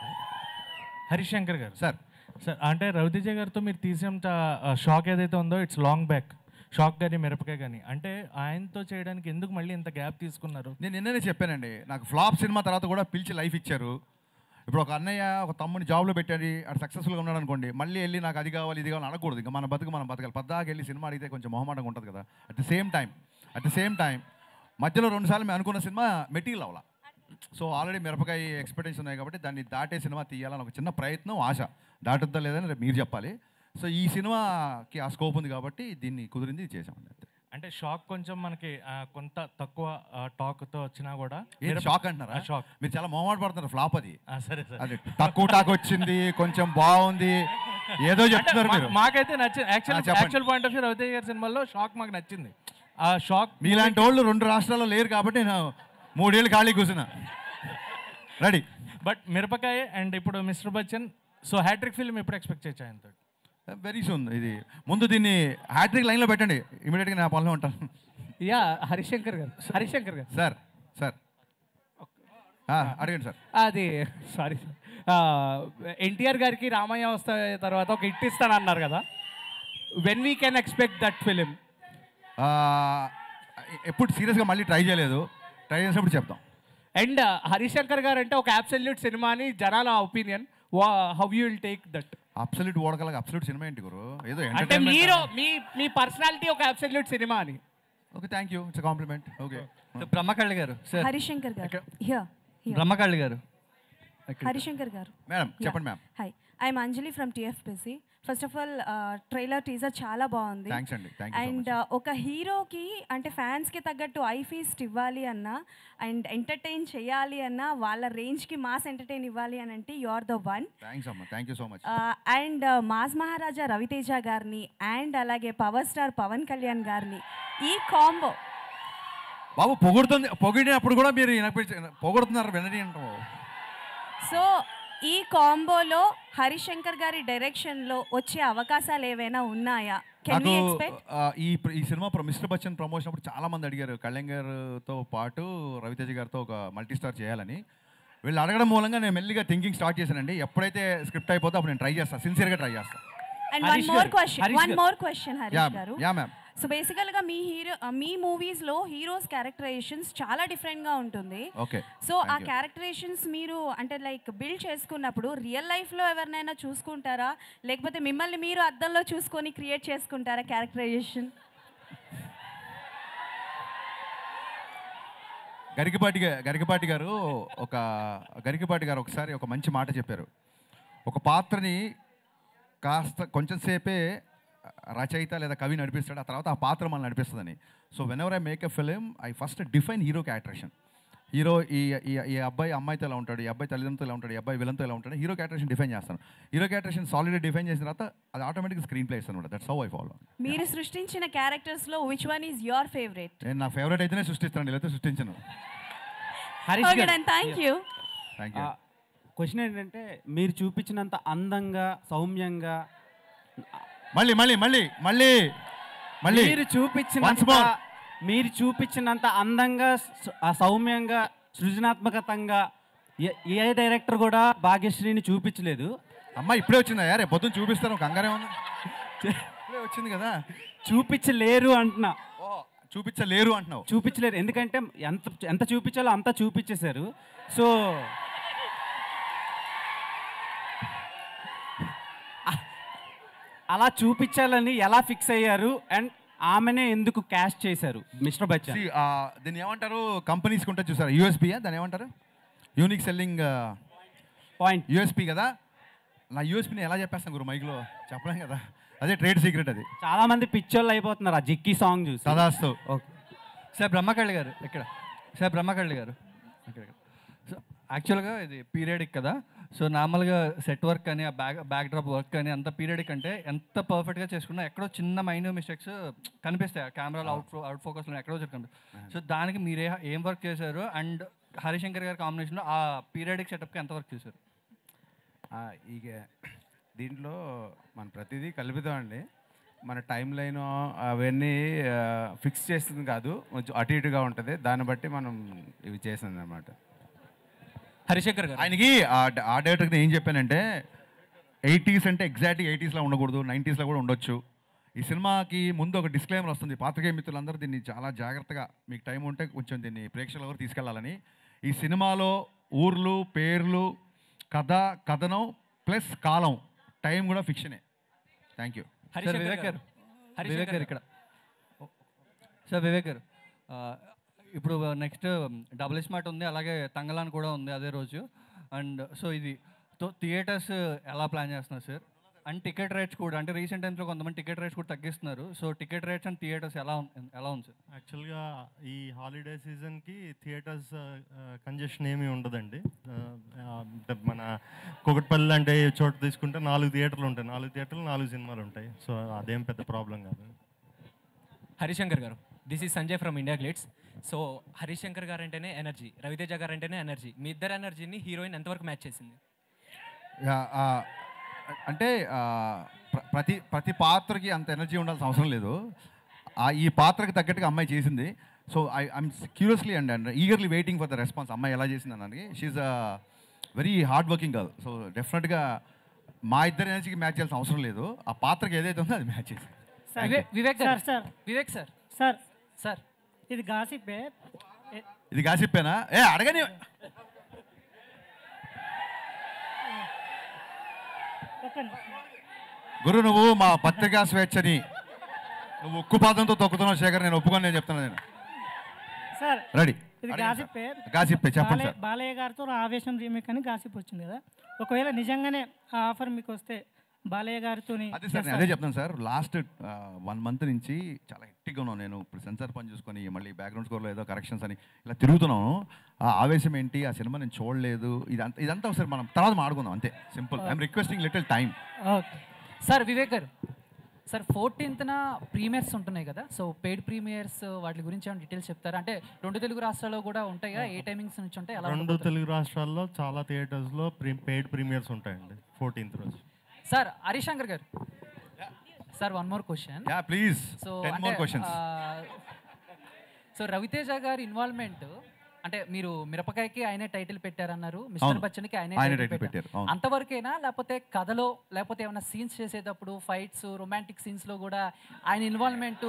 Harish Shankar గారు సార్ సార్ అంటే రవితేజ గారితో మీరు తీసేంత షాక్ ఏదైతే ఉందో ఇట్స్ లాంగ్ బ్యాక్ షాక్ కానీ మిరపకాయ కానీ అంటే ఆయనతో చేయడానికి ఎందుకు మళ్ళీ ఇంత గ్యాప్ తీసుకున్నారు నేను నిన్ననే చెప్పానండి నాకు ఫ్లాప్ సినిమా తర్వాత కూడా పిలిచి లైఫ్ ఇచ్చారు ఇప్పుడు ఒక అన్నయ్య ఒక తమ్ముని జాబ్లో పెట్టాడు అటు సక్సెస్ఫుల్గా ఉన్నాడు అనుకోండి మళ్ళీ వెళ్ళి నాకు అది కావాలి ఇది కావాలి అనకూడదు ఇంకా మన బతుకు మనం బతకాలి పద్దాకి వెళ్ళి సినిమా అడిగితే కొంచెం మొహమాటంగా ఉంటుంది కదా at the same time at the same time మధ్యలో రెండుసార్లు మేము అనుకున్న సినిమా మెటీరియల్ అవ్వాల సో ఆల్రెడీ మిరపకాయ ఎక్స్పెక్టేషన్ ఉన్నాయి కాబట్టి దాన్ని దాటే సినిమా తీయాలని ఒక చిన్న ప్రయత్నం ఆశ దాటుద్దా లేదని రేపు మీరు చెప్పాలి సో ఈ సినిమాకి ఆ స్కోప్ ఉంది కాబట్టి దీన్ని కుదిరింది చేసామండి అంతే అంటే షాక్ కొంచెం మనకి ఆ, కొంత తక్కువ టాక్తో వచ్చినా కూడా ఏంటి షాక్ అంటున్నారా షాక్ మీరు చాలా మొహమాట పడుతున్నారు ఫ్లాప్ అది సరే సరే అది తక్కువ టాక్ వచ్చింది కొంచెం బాగుంది ఏదో చెప్తున్నారు అంటే మీరు మా- మాకైతే నచ్చింది యాక్చువల్ ఆ, చెప్పండి. Actual point of view Raviteja గారి సినిమాలో షాక్ మాకు నచ్చింది ఆ షాక్ మీలాంటి వాళ్ళు రెండు రాష్ట్రాల్లో లేరు కాబట్టి నేను మూడేళ్ళు ఖాళీ కూర్చున్నా రెడీ బట్ మిరపకాయ అండ్ ఇప్పుడు mister Bachchan so hat-trick film ఎప్పుడు ఎక్స్పెక్ట్ చేయొచ్చు ఆయనతో వెరీ సూన్ ఇది ముందు దీన్ని హ్యాట్రిక్ లైన్లో పెట్టండి ఇమీడియట్గా నా పనిలో ఉంటాను యా హరిశంకర్ గారు హరిశంకర్ గారు సార్ సార్ ఆ, అడగండి సార్ అది సారీ ఎన్టీఆర్ గారికి రామయ్య వస్తే తర్వాత ఒక హిట్ ఇస్తానన్నారు కదా when we can expect that film ఆ, ఎప్పుడు సీరియస్గా మళ్ళీ ట్రై చేయలేదు ట్రై చేసినప్పుడు చెప్తాం అండ్ హరిశంకర్ గారు అంటే ఒక అబ్సల్యూట్ సినిమా అని జనాల opinion how you will take that absolute ఓడగలగా అబ్సల్యూట్ సినిమా ఏంటి గురు ఏదో అంటే entertainment మీరు మీ మీ పర్సనాలిటీ ఒక అబ్సల్యూట్ సినిమా అని okay thank you it's compliment okay Brahmakalli గారు సార్ హరిశంకర్ గారు హియర్ బ్రహ్మకళ్ళి గారు హరిశంకర్ గారు మేడం చెప్పండి ma'am hi I'm Anjali from TFPC first of all trailer teaser చాలా బాగుంది థ్యాంక్స్ అండి థ్యాంక్ యూ అండ్ ఒక హీరోకి అంటే ఫ్యాన్స్కి తగ్గట్టు ఐ ఫీస్ట్ ఇవ్వాలి అన్నా అండ్ ఎంటర్టైన్ చేయాలి అన్నా వాళ్ళ రేంజ్కి మాస్ ఎంటర్టైన్ ఇవ్వాలి అని అంటే you are the one thanks అమ్మా thank you so much and mass Maharaja Ravi Teja గారిని అండ్ అలాగే పవర్ స్టార్ పవన్ కళ్యాణ్ గారిని ఈ కాంబో బాబు పొగుడుతుంది పొగిడినప్పుడు కూడా మీరు వినపించ పొగుడుతున్నారు వినని అంటాం సో ఈ కాంబోలో హరిశంకర్ గారి డైరెక్షన్లో వచ్చే అవకాశాలు ఏవైనా ఉన్నాయా కెన్ నాకు వి ఎక్స్పెక్ట్ ఆ, ఈ ప్ర- ఈ సినిమా ప్ర- మిస్టర్ బచ్చన్ ప్రమోషన్ అప్పుడు చాలా మంది అడిగారు కళ్యాణ్ గారితో పాటు రవితేజ గారితో ఒక మల్టీ స్టార్ చేయాలని వీళ్ళు అడగడం మూలంగా నేను మెల్లిగా థింకింగ్ స్టార్ట్ చేశానండి ఎప్పుడైతే స్క్రిప్ట్ అయిపోతే అప్పుడు నేను ట్రై చేస్తాను సిన్సియర్గా ట్రై చేస్తాను and one more question one more question yeah Harish garu yeah ma'am so బేసికల్గా మీ హీరో మీ మూవీస్లో హీరోస్ క్యారెక్టరైజేషన్స్ చాలా డిఫరెంట్గా ఉంటుంది ఓకే సో ఆ క్యారెక్టరైజేషన్స్ మీరు అంటే లైక్ బిల్డ్ చేసుకున్నప్పుడు రియల్ లైఫ్లో ఎవరినైనా చూసుకుంటారా లేకపోతే మిమ్మల్ని మీరు అద్దంలో చూసుకొని క్రియేట్ చేసుకుంటారా క్యారెక్టరైజేషన్ గరికపాటి గా- గరికపాటి గారు ఒక గరికపాటి గారు ఒకసారి ఒక మంచి మాట చెప్పారు ఒక పాత్రని కాస్త కొంచెం సేపే రచయిత లేదా కవి నడిపిస్తాడు ఆ తర్వాత ఆ పాత్ర మనల్ని నడిపిస్తుందని so whenever I make a film I first define hero characterisation hero ఈ ఈ ఈ అబ్బాయి అమ్మాయితో ఎలా ఉంటాడు ఈ అబ్బాయి తల్లిదండ్రులతో ఎలా ఉంటాడు ఈ అబ్బాయి విలన్తో ఎలా ఉంటాడు హీరో క్యారెక్టరేషన్ డిఫైన్ చేస్తాను హీరో క్యారెక్టరేషన్ సాలిడ్ డిఫైన్ చేసిన తర్వాత అది ఆటోమేటిక్ స్క్రీన్ ప్లే ఇస్తాను దట్స్ హౌ ఐ ఫాలో మీరు సృష్టించిన క్యారెక్టర్స్లో which one is your favourite నేను నా ఫేవరెట్ అయితేనే సృష్టిస్తాను లేకపోతే సృష్టించను okay then thank you thank you question ఏంటంటే మీరు చూపించినంత అందంగా సౌమ్యంగా మళ్ళీ మళ్ళీ మళ్ళీ మళ్ళీ మళ్ళీ మీరు Once చూపించినంత more. మీరు చూపించినంత అందంగా స- ఆ సౌమ్యంగా సృజనాత్మకతంగా ఏ- ఏ డైరెక్టర్ కూడా భాగ్యశ్రీని చూపించలేదు అమ్మ ఇప్పుడే వచ్చిందా యారే పొద్దున్న చూపిస్తాను కంగారే ఉంది ఇప్పుడే వచ్చింది కదా చూపించలేరు అంటున్నా చూపించలేరు అంటున్నావు చూపించలేరు ఎందుకంటే ఎంత ఎంత చూపించాలో అంతా చూపించేశారు సో అలా చూపించాలని ఎలా ఫిక్స్ అయ్యారు అండ్ ఆమెనే ఎందుకు క్యాష్ చేశారు మిస్టర్ బచ్చన్ See, ఆ, దీన్ని ఏమంటారు కంపెనీస్కి ఉంటుంది చూసారా యూఎస్పీ దాన్ని ఏమంటారు యూనిక్ సెల్లింగ్ పాయింట్ యూఎస్పీ కదా నా యూఎస్పీని ఎలా చెప్పేస్తాను గురు మైక్లో చెప్పలేం కదా అదే ట్రేడ్ సీక్రెట్ అది చాలా మంది పిచ్చోళ్ళు అయిపోతున్నారు ఆ జిక్కి సాంగ్ చూసి సదాస్తు ఓకే సార్ బ్రహ్మకళ్ళి గారు ఇక్కడ సార్ బ్రహ్మకళ్ళి గారు ఇక్కడ ఇక్కడ. సో యాక్చువల్గా ఇది పీరియడిక్ కదా సో నార్మల్గా సెట్ వర్క్ అని ఆ బ్యాక్ బ్యాక్ డ్రాప్ వర్క్ అని అంత పీరియడిక్ అంటే ఎంత పర్ఫెక్ట్గా చేసుకున్నా ఎక్కడో చిన్న మైనర్ మిస్టేక్స్ కనిపిస్తాయి ఆ కెమెరాలో అవుట్ అవుట్ ఫోకస్లో ఎక్కడో కనిపిస్తాయి సో దానికి మీరే ఏం వర్క్ చేశారు అండ్ హరిశంకర్ గారి కాంబినేషన్లో ఆ పీరియడిక్ సెటప్కి ఎంత వర్క్ చేశారు ఆ, ఇక దీంట్లో మన ప్రతిదీ కలుపుతాం అండి మన టైం లైన్ అవన్నీ ఫిక్స్ చేస్తుంది కాదు కొంచెం అటు ఇటుగా ఉంటుంది దాన్ని బట్టి మనం ఇవి చేసింది అనమాట హరిశంకర్ గారు ఆయనకి ఆ డ- ఆ డైరెక్టర్కి ఏం చెప్పానంటే ఎయిటీస్ అంటే ఎగ్జాక్ట్గా ఎయిటీస్లో ఉండకూడదు నైంటీస్లో కూడా ఉండొచ్చు ఈ సినిమాకి ముందు ఒక డిస్క్లైమర్ వస్తుంది పాత్రికేయ మిత్రులందరూ దీన్ని చాలా జాగ్రత్తగా మీకు టైం ఉంటే కొంచెం దీన్ని ప్రేక్షకుల వరకు తీసుకెళ్లాలని ఈ సినిమాలో ఊర్లు పేర్లు కథ కథనం ప్లస్ కాలం టైం కూడా ఫిక్షనే thank you sir Vivek garu Vivek గారు ఇక్కడ సార్ వివేక్ గారు ఆ, ఇప్పుడు నెక్స్ట్ డబుల్ స్మార్ట్ ఉంది అలాగే తంగలాన్ కూడా ఉంది అదే రోజు అండ్ సో ఇది థియేటర్స్ ఎలా ప్లాన్ చేస్తున్నారు సార్ అండ్ టికెట్ రేట్స్ కూడా అంటే రీసెంట్ టైమ్స్లో కొంతమంది టికెట్ రేట్స్ కూడా తగ్గిస్తున్నారు so ticket rates and theatres ఎలా ఉం- ఎలా ఉంది సార్ యాక్చువల్గా ఈ హాలిడే సీజన్కి థియేటర్స్ కంజెషన్ ఏమీ ఉండదండి ఆ, ఆ, అంటే మన కుకట్పల్లి అంటే ఏ చోట తీసుకుంటే నాలుగు థియేటర్లు ఉంటాయి నాలుగు థియేటర్లు నాలుగు సినిమాలు ఉంటాయి సో అదేం పెద్ద ప్రాబ్లం కాదు Harish Shankar garu this is Sanjay from India Glitz so Harish Shankar garu అంటేనే ఎనర్జీ రవితేజ గారు అంటేనే ఎనర్జీ మీ ఇద్దరు ఎనర్జీని హీరోయిన్ ఎంతవరకు మ్యాచ్ చేసింది యా, ఆ, అంటే ఆ, ప్ర- ప్రతి ప్రతి పాత్రకి అంత ఎనర్జీ ఉండాల్సిన అవసరం లేదు ఆ ఈ పాత్రకి తగ్గట్టుగా అమ్మాయి చేసింది so I I'm curiously and and eagerly waiting for the response అమ్మాయి ఎలా చేసింది అన్నది she's a very hard working girl so డెఫినెట్గా మా ఇద్దరు ఎనర్జీకి మ్యాచ్ చేయాల్సిన అవసరం లేదు ఆ పాత్రకి ఏదైతే ఉందో అది మ్యాచ్ చేసింది Thank you. Vivek Vivek sir garu sir Vivek sir sir sir ఇది గాసిపే ఇది కాసిప్పేనా ఏ అడగని గురు నువ్వు మా పత్రికా స్వేచ్ఛని నువ్వు ఉక్కు పాదంతో తొక్కుతున్నావు శేఖర్ నేను ఒప్పుకొని నేను చెప్తాను నేను సార్ రెడీ ఇది అడగండి గాసిప్పే సార్. గాసిప్పే, చెప్పండి బాలయ్య- సార్. బాలయ్య గారితో ఆవేశం రీమేక్ అని గాసిప్ వచ్చింది కదా ఒకవేళ నిజంగానే ఆ ఆఫర్ మీకు వస్తే బాలయ్య గారితో అదే సార్ నేను అదే చెప్తాను సార్ లాస్ట్ వన్ మంత్ నుంచి చాలా హెక్టిక్గా ఉన్నాను నేను ఇప్పుడు సెన్సార్ పని చూసుకొని మళ్ళీ బ్యాక్గ్రౌండ్ స్కోర్లో ఏదో కరెక్షన్స్ అని ఇలా తిరుగుతున్నాను ఆ ఆవేశం ఏంటి ఆ సినిమా నేను చూడలేదు ఇదంతా ఇదంతా ఒకసారి మనం తర్వాత మాడుకుందాం అంతే simple I'm requesting little time okay sir Vivek garu sir ఫోర్టీన్త్న premieres ఉంటున్నాయి కదా సో పెయిడ్ ప్రీమియర్స్ వాటి గురించి ఏమైనా డీటెయిల్స్ చెప్తారా అంటే రెండు తెలుగు రాష్ట్రాల్లో కూడా ఉంటాయా ఏ టైమింగ్స్ నుంచి ఉంటాయి ఎలా రెండు ఉండబోతుంది? తెలుగు రాష్ట్రాల్లో చాలా థియేటర్స్లో ప్రీ పెయిడ్ ప్రీమియర్స్ ఉంటాయండి ఫోర్టీన్త్ రోజు sir Harish Shankar garu sir one more question yeah please so ten more questions so Ravi Teja గారి ఇన్వాల్వ్మెంట్ అంటే మీరు మిరపకాయకి ఆయనే టైటిల్ పెట్టారన్నారు మిస్టర్ అవును. బచ్చన్కి ఆయనే ఆయనే టైటిల్ title పెట్టారు పెట్టారు, అవును. అంతవరకేనా లేకపోతే కథలో లేకపోతే ఏమైనా సీన్స్ చేసేటప్పుడు ఫైట్స్ రొమాంటిక్ సీన్స్ లో కూడా ఆయన ఇన్వాల్వ్మెంట్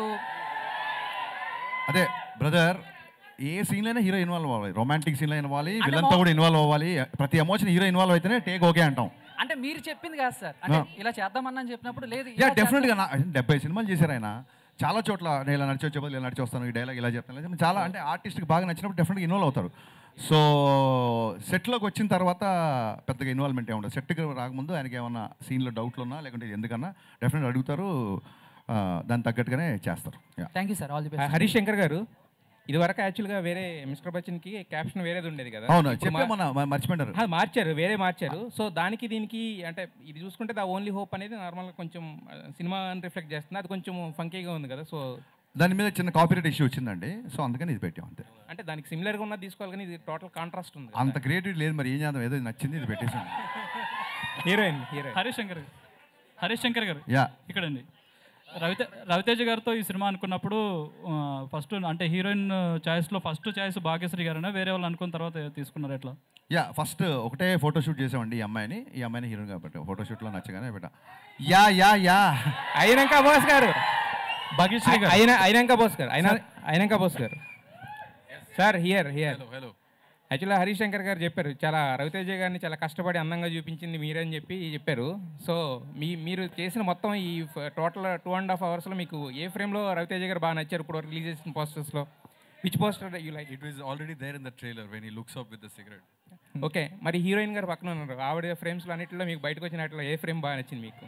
అదే బ్రదర్ ఏ సీన్ అయినా హీరో ఇన్వాల్వ్ అవ్వాలి రొమాంటిక్ సీన్లో ఇన్వాలి అంటే విలన్తో మా- కూడా ఇన్వాల్వ్ అవ్వాలి ప్రతి ఎమోషన్ హీరో ఇన్వాల్వ్ అయితేనే టేక్ ఓకే అంటాం అంటే మీరు చెప్పింది కాదు సార్ అంటే ఆ. ఇలా చేద్దామని చెప్పినప్పుడు లేదు యా ఇలా డెఫినెట్గా చేద్దాం. నా డెబ్బై సినిమాలు చేశారు ఆయన చాలా చోట్ల నేను ఇలా నడిచి వచ్చే బదులు ఇలా నడిచి వస్తాను ఈ డైలాగ్ ఇలా చెప్తాను ఇలా చెప్తాను. చాలా అంటే ఆర్టిస్ట్కి బాగా నచ్చినప్పుడు డెఫినెట్గా ఇన్వాల్వ్ అవుతారు సో సెట్లోకి వచ్చిన తర్వాత పెద్దగా ఇన్వాల్వ్మెంట్ ఏమి ఉండదు సెట్కి రాకముందు ఆయనకి ఏమన్నా సీన్లో డౌట్లు ఉన్నా లేకుంటే ఇది ఎందుకన్నా డెఫినెట్ అడుగుతారు ఆ, దానికి తగ్గట్టుగానే చేస్తారు yeah thank you sir all the best Harish Shankar garu ఇది వరకు యాక్చువల్గా వేరే మిస్టర్ బచ్చన్కి క్యాప్షన్ వేరేది ఉండేది కదా అవును, ఇప్పుడు చెప్పే మా- మొన్న మ- మర్చిపోయినారు. ఆ, మార్చారు వేరే మార్చారు సో దానికి దీనికి అంటే ఇది చూసుకుంటే ద ఓన్లీ హోప్ అనేది నార్మల్గా కొంచెం ఆ, సినిమా రిఫ్లెక్ట్ చేస్తుంది అది కొంచెం ఫంకీగా ఉంది కదా సో దాని మీద చిన్న కాపీరైట్ ఇష్యూ వచ్చిందండి సో అందుకని ఇది పెట్టాం అంతే అంటే దానికి సిమిలర్గా ఉన్నది తీసుకోవాలి కానీ ఇది టోటల్ కాంట్రాస్ట్ ఉంది అంత క్రియేటివ్ లేదు మరి ఏం చేద్దాం ఏదో నచ్చింది ఇది పెట్టేసాం హీరోయిన్ హీరోయిన్ హరీష్ శంకర్ గారు హరీష్ శంకర్ గారు యా. ఇక్కడండి రవితే రవితేజ గారితో ఈ సినిమా అనుకున్నప్పుడు ఫస్ట్ అంటే హీరోయిన్ ఛాయిస్లో ఫస్ట్ ఛాయిస్ భాగ్యశ్రీ గారైనా వేరే వాళ్ళు అనుకున్న తర్వాత తీసుకున్నారు ఎట్లా యా ఫస్ట్ ఒకటే ఫోటో షూట్ చేసామండి ఈ అమ్మాయిని ఈ అమ్మాయిని హీరోయిన్గా పెట్టాం ఫోటో షూట్లో నచ్చగానే పెట్టా యా యా యా అయినాక బాస్ గారు భాగ్యశ్రీ గారు. అయినా అయినాక బాస్ గారు అయినా అయినాక బాస్ గారు సార్ హియర్ హియర్ హలో యాక్చువల్గా హరీష్ శంకర్ గారు చెప్పారు చాలా రవితేజ గారిని చాలా కష్టపడి అందంగా చూపించింది మీరే అని చెప్పి చెప్పారు సో మీ మీరు చేసిన మొత్తం ఈ టోటల్ టూ అండ్ హాఫ్ అవర్స్లో మీకు ఏ ఫ్రేమ్లో రవితేజ గారు బాగా నచ్చారు ఇప్పుడు రిలీజ్ చేసిన పోస్టర్స్లో which poster you like It was already there in the trailer when he looks up with the cigarette. Okay మరి హీరోయిన్ గారు పక్కన ఉన్నారు ఆవిడ ఫ్రేమ్స్లో అన్నింటిలో మీకు బయటకు వచ్చినట్లో ఏ ఫ్రేమ్ బాగా నచ్చింది మీకు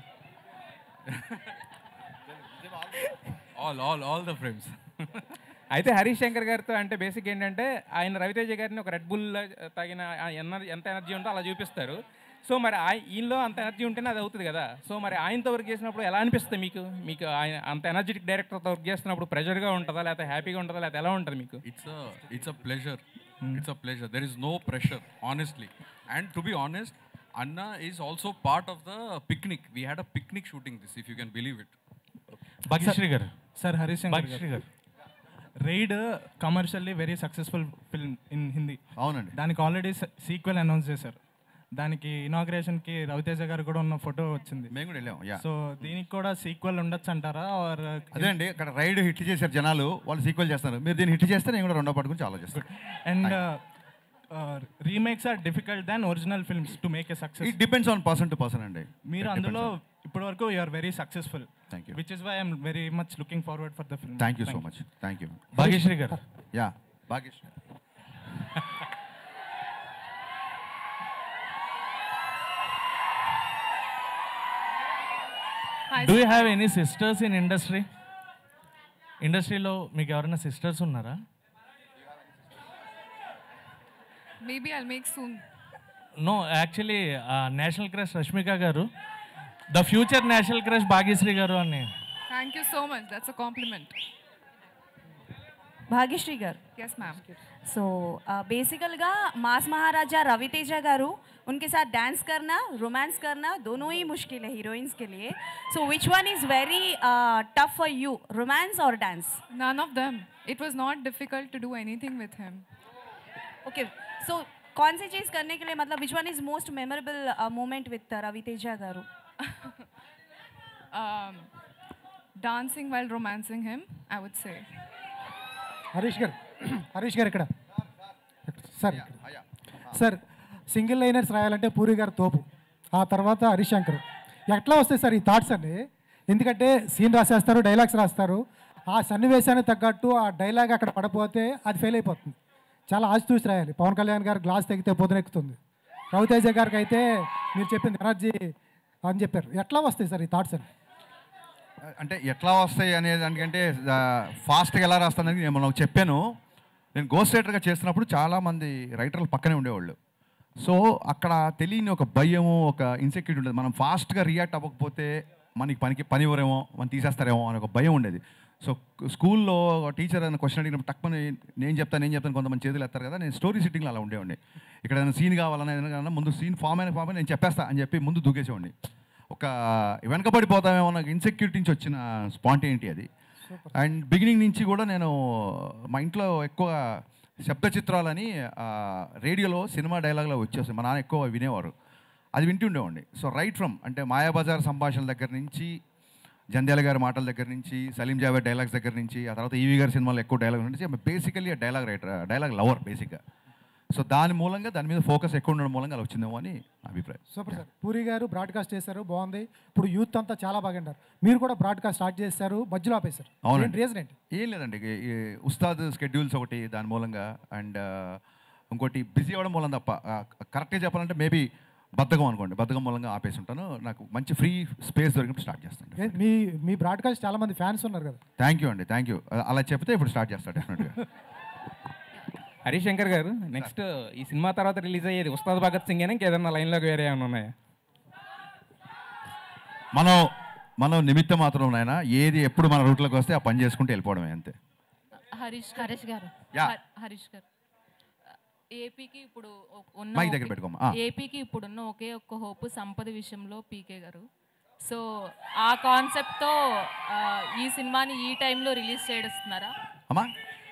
All, all, all the frames. అయితే హరీష్ శంకర్ గారితో అంటే బేసిక్ ఏంటంటే ఆయన రవితేజ గారిని ఒక రెడ్ బుల్ తగిన ఆ ఎనర్జీ ఎంత ఎనర్జీ ఉందో అలా చూపిస్తారు సో మరి ఆయ ఈయనలో అంత ఎనర్జీ ఉంటేనే అది అవుతుంది కదా సో మరి ఆయనతో వర్క్ చేసినప్పుడు ఎలా అనిపిస్తుంది మీకు మీకు ఆయన అంత ఎనర్జెటిక్ డైరెక్టర్తో వర్క్ చేస్తున్నప్పుడు ప్రెషర్గా ఉంటుందా లేకపోతే హ్యాపీగా ఉంటుందా లేకపోతే ఎలా ఉంటుంది మీకు It's a, it's a pleasure. It's a pleasure. There is no pressure, honestly. And to be honest, Anna is also part of the picnic. We had a picnic shooting this, if you can believe it. Bhagyashree గారు sir Harish Shankar Bhagyashree garu Raid commercially very successful film in Hindi అవునండి దానికి already sequel announce చేశారు దానికి inauguration కి రవితేజ గారు కూడా ఉన్న photo వచ్చింది మేము కూడా వెళ్ళాం యా సో దీనికి కూడా సీక్వెల్ ఉండొచ్చు అంటారా ఆర్ అదే అండి ఇక్కడ రైడ్ హిట్ చేశారు జనాలు వాళ్ళు సీక్వెల్ చేస్తారు మీరు దీన్ని హిట్ చేస్తే నేను కూడా రెండో పాటు గురించి ఆలోచిస్తాను and remakes are difficult than original films to make a success it depends on person to person అండి మీరు It అందులో depends ఇప్పటి వరకు you are very successful Thank you. Which is why I'm very much looking forward for the film thank you so much thank you Bhagyashree garu yeah Bhagyashree do you have any sisters in industry ఇండస్ట్రీలో మీకు ఎవరైనా సిస్టర్స్ ఉన్నారా Maybe I'll make soon. No actually national crush Rashmika garu the future national crush Bhagyashree garu అని Thank you so much. That's a compliment. Bhagyashree గారు Yes, ma'am. So बेसिकलगा मास महाराजा रवितेजा गारू उनके साथ dance करना रोमांस करना दोनों ही मुश्किल है हीरोइंस के लिए so which one is very tough for you romance और dance None of them. It was not difficult to do anything with him. Okay so कौन सी चीज़ करने के लिए मतलब which one is most memorable moment with Ravi Teja garu Um, dancing while romancing him, I would say. Harish garu Harish గారు ఇక్కడ సార్ సార్ సింగిల్ లైనర్స్ రాయాలంటే పూరి గారు తోపు ఆ తర్వాత హరీష్ శంకర్ ఎట్లా వస్తాయి సార్ ఈ థాట్స్ అండి ఎందుకంటే సీన్ రాసేస్తారు డైలాగ్స్ రాస్తారు ఆ సన్నివేశానికి తగ్గట్టు ఆ డైలాగ్ అక్కడ పడపోతే అది ఫెయిల్ అయిపోతుంది చాలా ఆచితూచి రాయాలి పవన్ కళ్యాణ్ గారు గ్లాస్ తెగితే పొద్దునెక్కుతుంది రవితేజ గారికి అయితే మీరు చెప్పింది ఎనర్జీ అని చెప్పారు ఎట్లా వస్తాయి సార్ ఈ థాట్స్ అని అంటే ఎట్లా వస్తాయి అనే దానికంటే ఫాస్ట్గా ఎలా రాస్తానని నేను మనకు చెప్పాను నేను గోస్ట్ రైటర్గా చేస్తున్నప్పుడు చాలామంది రైటర్లు పక్కనే ఉండేవాళ్ళు సో అక్కడ తెలియని ఒక భయము ఒక ఇన్సెక్యూరిటీ ఉండేది మనం ఫాస్ట్గా రియాక్ట్ అవ్వకపోతే మనకి పనికి పని ఇవ్వరేమో మనం తీసేస్తారేమో అనే ఒక భయం ఉండేది సో స్కూల్లో టీచర్ అని క్వశ్చన్ అడిగినప్పుడు తక్కువ నేను చెప్తాను నేను చెప్తాను కొంతమంది చేతులు ఎత్తారు కదా నేను స్టోరీ సిట్టింగ్లో అలా ఉండేవాడిని ఇక్కడ ఏదైనా సీన్ కావాలన్నా ఏదైనా ముందు సీన్ ఫామ్ అయిన ఫామ్ అయిన నేను చెప్పేస్తా అని చెప్పి ముందు దూకేసేవాడిని ఒక వెనకబడిపోతామేమో నాకు ఇన్సెక్యూరిటీ నుంచి వచ్చిన స్పాంటేనిటీ అది అండ్ బిగినింగ్ నుంచి కూడా నేను మా ఇంట్లో ఎక్కువ శబ్ద చిత్రాలని ఆ, రేడియోలో సినిమా డైలాగ్లో వచ్చేస్తాయి మా నాన్న ఎక్కువ వినేవారు అది వింటుండేవాడిని సో రైట్ ఫ్రమ్ అంటే మాయాబజార్ సంభాషణల దగ్గర నుంచి జంధ్యాల గారి మాటల దగ్గర నుంచి సలీం జావేద్ డైలాగ్స్ దగ్గర నుంచి ఆ తర్వాత ఈవీ గారి సినిమాలో ఎక్కువ డైలాగ్ నుంచి basically dialogue writer dialogue lover బేసిక్గా సో దాని మూలంగా దాని మీద ఫోకస్ ఎక్కువ ఉండడం మూలంగా అలా వచ్చిందేమో అని నా అభిప్రాయం సూపర్ సార్ పూరి గారు బ్రాడ్కాస్ట్ చేశారు బాగుంది ఇప్పుడు యూత్ అంతా చాలా బాగా అంటారు మీరు కూడా బ్రాడ్కాస్ట్ స్టార్ట్ చేశారు మధ్యలో ఆపేశారు అవునండి రీజన్ ఏంటి ఏం లేదండి ఈ- ఈ ఉస్తాద్ స్కెడ్యూల్స్ ఒకటి దాని మూలంగా అండ్ ఇంకోటి బిజీ అవ్వడం మూలం తప్ప కరెక్ట్గా చెప్పాలంటే మేబీ బద్ధకం అనుకోండి బద్ధకం మూలంగా ఆపేసి ఉంటాను నాకు మంచి ఫ్రీ స్పేస్ దొరికినప్పుడు స్టార్ట్ చేస్తాను ఏ, మీ మీ బ్రాడ్కాస్ట్ చాలా మంది ఫ్యాన్స్ ఉన్నారు కదా థ్యాంక్ యూ అండి థ్యాంక్ యూ అలా చెప్తే ఇప్పుడు స్టార్ట్ చేస్తాను డెఫినెట్గా హరీష్ శంకర్ గారు నెక్స్ట్ ఈ సినిమా తర్వాత రిలీజ్ అయ్యేది ఉస్తాద్ భగత్ సింగ్ అని ఇంకేదన్నా లైన్లోకి వేరే ఏమైనా ఉన్నాయా మనం మనం నిమిత్తం మాత్రం నాయన ఏది ఎప్పుడు మన రూట్లోకి వస్తే ఆ పని చేసుకుంటూ వెళ్ళిపోవడమే అంతే హరీష్ హరీష్ గారు యా. హ- హరీష్ గారు ఏపీకి ఇప్పుడు ఒ- ఉన్న మైక్ దగ్గర ఒకే- పెట్టుకోమ్మా. ఆ. ఏపీకి ఇప్పుడున్న ఒకే ఒక్క హోప్ సంపద విషయంలో పీకే గారు సో ఆ కాన్సెప్ట్తో ఈ సినిమాని ఈ టైంలో రిలీజ్ చేస్తున్నారా అమ్మా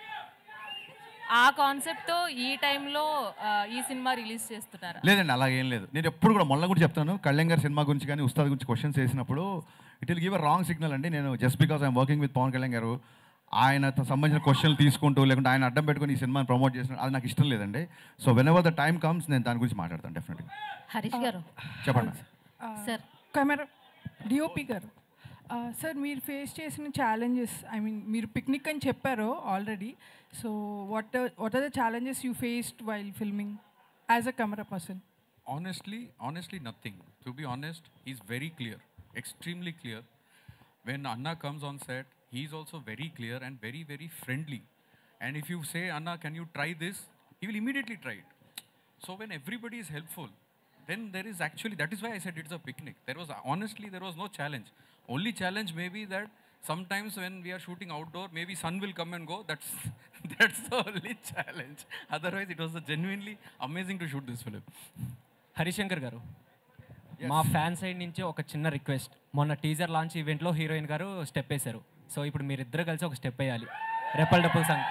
ఆ కాన్సెప్ట్తో ఈ టైంలో ఈ సినిమా రిలీజ్ చేస్తున్నారా లేదండి అలా ఏం లేదు నేను ఎప్పుడు కూడా మొన్న కూడా చెప్తాను కళ్యాణ్ గారి సినిమా గురించి కానీ ఉస్తాద్ గురించి క్వశ్చన్స్ వేసినప్పుడు it will give a wrong signal అండి నేను just because I'm working with Pawan Kalyan garu ఆయనతో సంబంధించిన క్వశ్చన్లు తీసుకుంటూ లేకుంటే ఆయన అడ్డం పెట్టుకుని ఈ సినిమాని ప్రమోట్ చేసిన అది నాకు ఇష్టం లేదండి so whenever the time comes నేను దాని గురించి మాట్లాడతాను డెఫినెట్గా హరీష్ గారు చెప్పండి sir camera DOP garu sir మీరు ఫేస్ చేసిన ఛాలెంజెస్ ఐ మీన్ మీరు పిక్నిక్ అని చెప్పారు already so what what are the challenges you faced while filming as a camera person honestly honestly nothing to be honest he's very clear extremely clear when anna comes on set he's also very clear and very very friendly and if you say anna can you try this he will immediately try it so when everybody is helpful then there is actually that is why i said it's a picnic there was honestly there was no challenge only challenge may be that sometimes when we are shooting outdoor maybe sun will come and go that's that's the only challenge otherwise it was a genuinely amazing to shoot this film Harish Shankar garu మా fan side నుంచి ఒక చిన్న request మొన్న teaser launch ఈవెంట్లో heroine garu step వేశారు సో ఇప్పుడు మీరిద్దరు కలిసి ఒక స్టెప్ వేయాలి రెపల్ డపుల్ సంగ్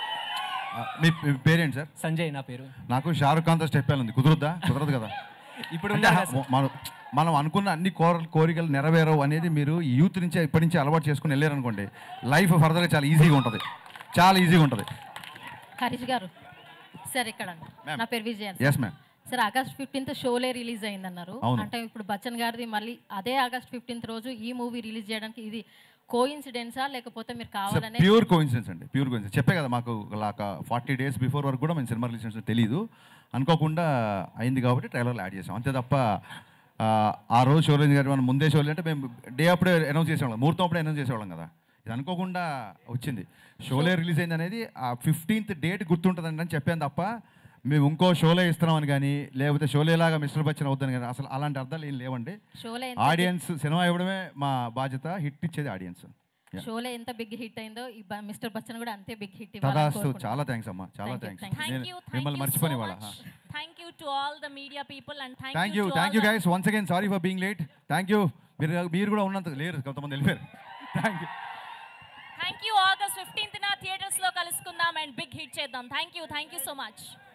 మీ మీ పేరేంటి సార్ సంజయ్ నా పేరు నాకు షారుఖ్ ఖాన్తో స్టెప్ ఉంది కుదరద్దా కుదరదు కదా ఇప్పుడు అంటే ఉన్నారు కదా మనం మనం అనుకున్న అన్ని కోర కోరికలు నెరవేరవు అనేది మీరు యూత్ నుంచే ఇప్పటి నుంచి అలవాటు చేసుకుని వెళ్ళారనుకోండి లైఫ్ ఫర్దర్గా చాలా ఈజీగా ఉంటుంది చాలా ఈజీగా ఉంటుంది హరీష్ గారు సార్ ఇక్కడ Ma'am. నా పేరు Vijayan Yes, ma'am. Sir August fifteenth Sholay release అయిందన్నారు అవును. అంటే ఇప్పుడు బచ్చన్ గారిది మళ్ళీ అదే ఆగస్ట్ ఫిఫ్టీన్త్ రోజు ఈ మూవీ రిలీజ్ చేయడానికి ఇది కో ఇన్సిడెన్సా లేకపోతే మీరు కావాలనే ప్యూర్ కోయిన్సిడెన్స్ అండి ప్యూర్ కోయిన్సిడెన్స్ చెప్పే కదా మాకు లాక ఫార్టీ డేస్ బిఫోర్ వరకు కూడా మేము సినిమా రిలీజ్ చేసిన తెలియదు అనుకోకుండా అయింది కాబట్టి ట్రైలర్లో యాడ్ చేసాం అంతే తప్ప ఆ, ఆ రోజు షో రిలీజ్ గారు మనం ముందే షో అంటే మేము డే అప్పుడే అనౌన్స్ చేసేవాళ్ళం ముహూర్తం అప్పుడే అనౌన్స్ చేసేవాళ్ళం కదా ఇది అనుకోకుండా వచ్చింది షోలే రిలీజ్ అయింది అనేది ఆ ఫిఫ్టీన్త్ డేట్ గుర్తుంటుందండి అని చెప్పాను తప్ప మేము ఇంకో షోలే ఇస్తున్నామని కానీ లేకపోతే షోలేలాగా మిస్టర్ బచ్చన్ అవుద్దని కానీ అసలు అలాంటి అర్థాలు ఏం లేవండి షోలే ఎంత ఆడియన్స్ సినిమా ఇవ్వడమే మా బాధ్యత హిట్ ఇచ్చేది ఆడియన్స్ షోలే ఎంత బిగ్ హిట్ అయిందో ఈ బ- మిస్టర్ బచ్చన్ కూడా అంతే బిగ్ హిట్ తదాస్తు చాలా థ్యాంక్స్ అమ్మా చాలా థ్యాంక్స్ Thank నేను you, మిమ్మల్ని మర్చిపోని వాళ్ళ thank you to all the media people and thank you thank you guys once again sorry for being late thank you మీరు మీరు కూడా ఉన్నంత లేరు కొంతమంది వెళ్ళిపోయారు thank you thank you August fifteenth నా థియేటర్స్ లో కలుసుకుందాం అండ్ బిగ్ హిట్ చేద్దాం thank you thank you so much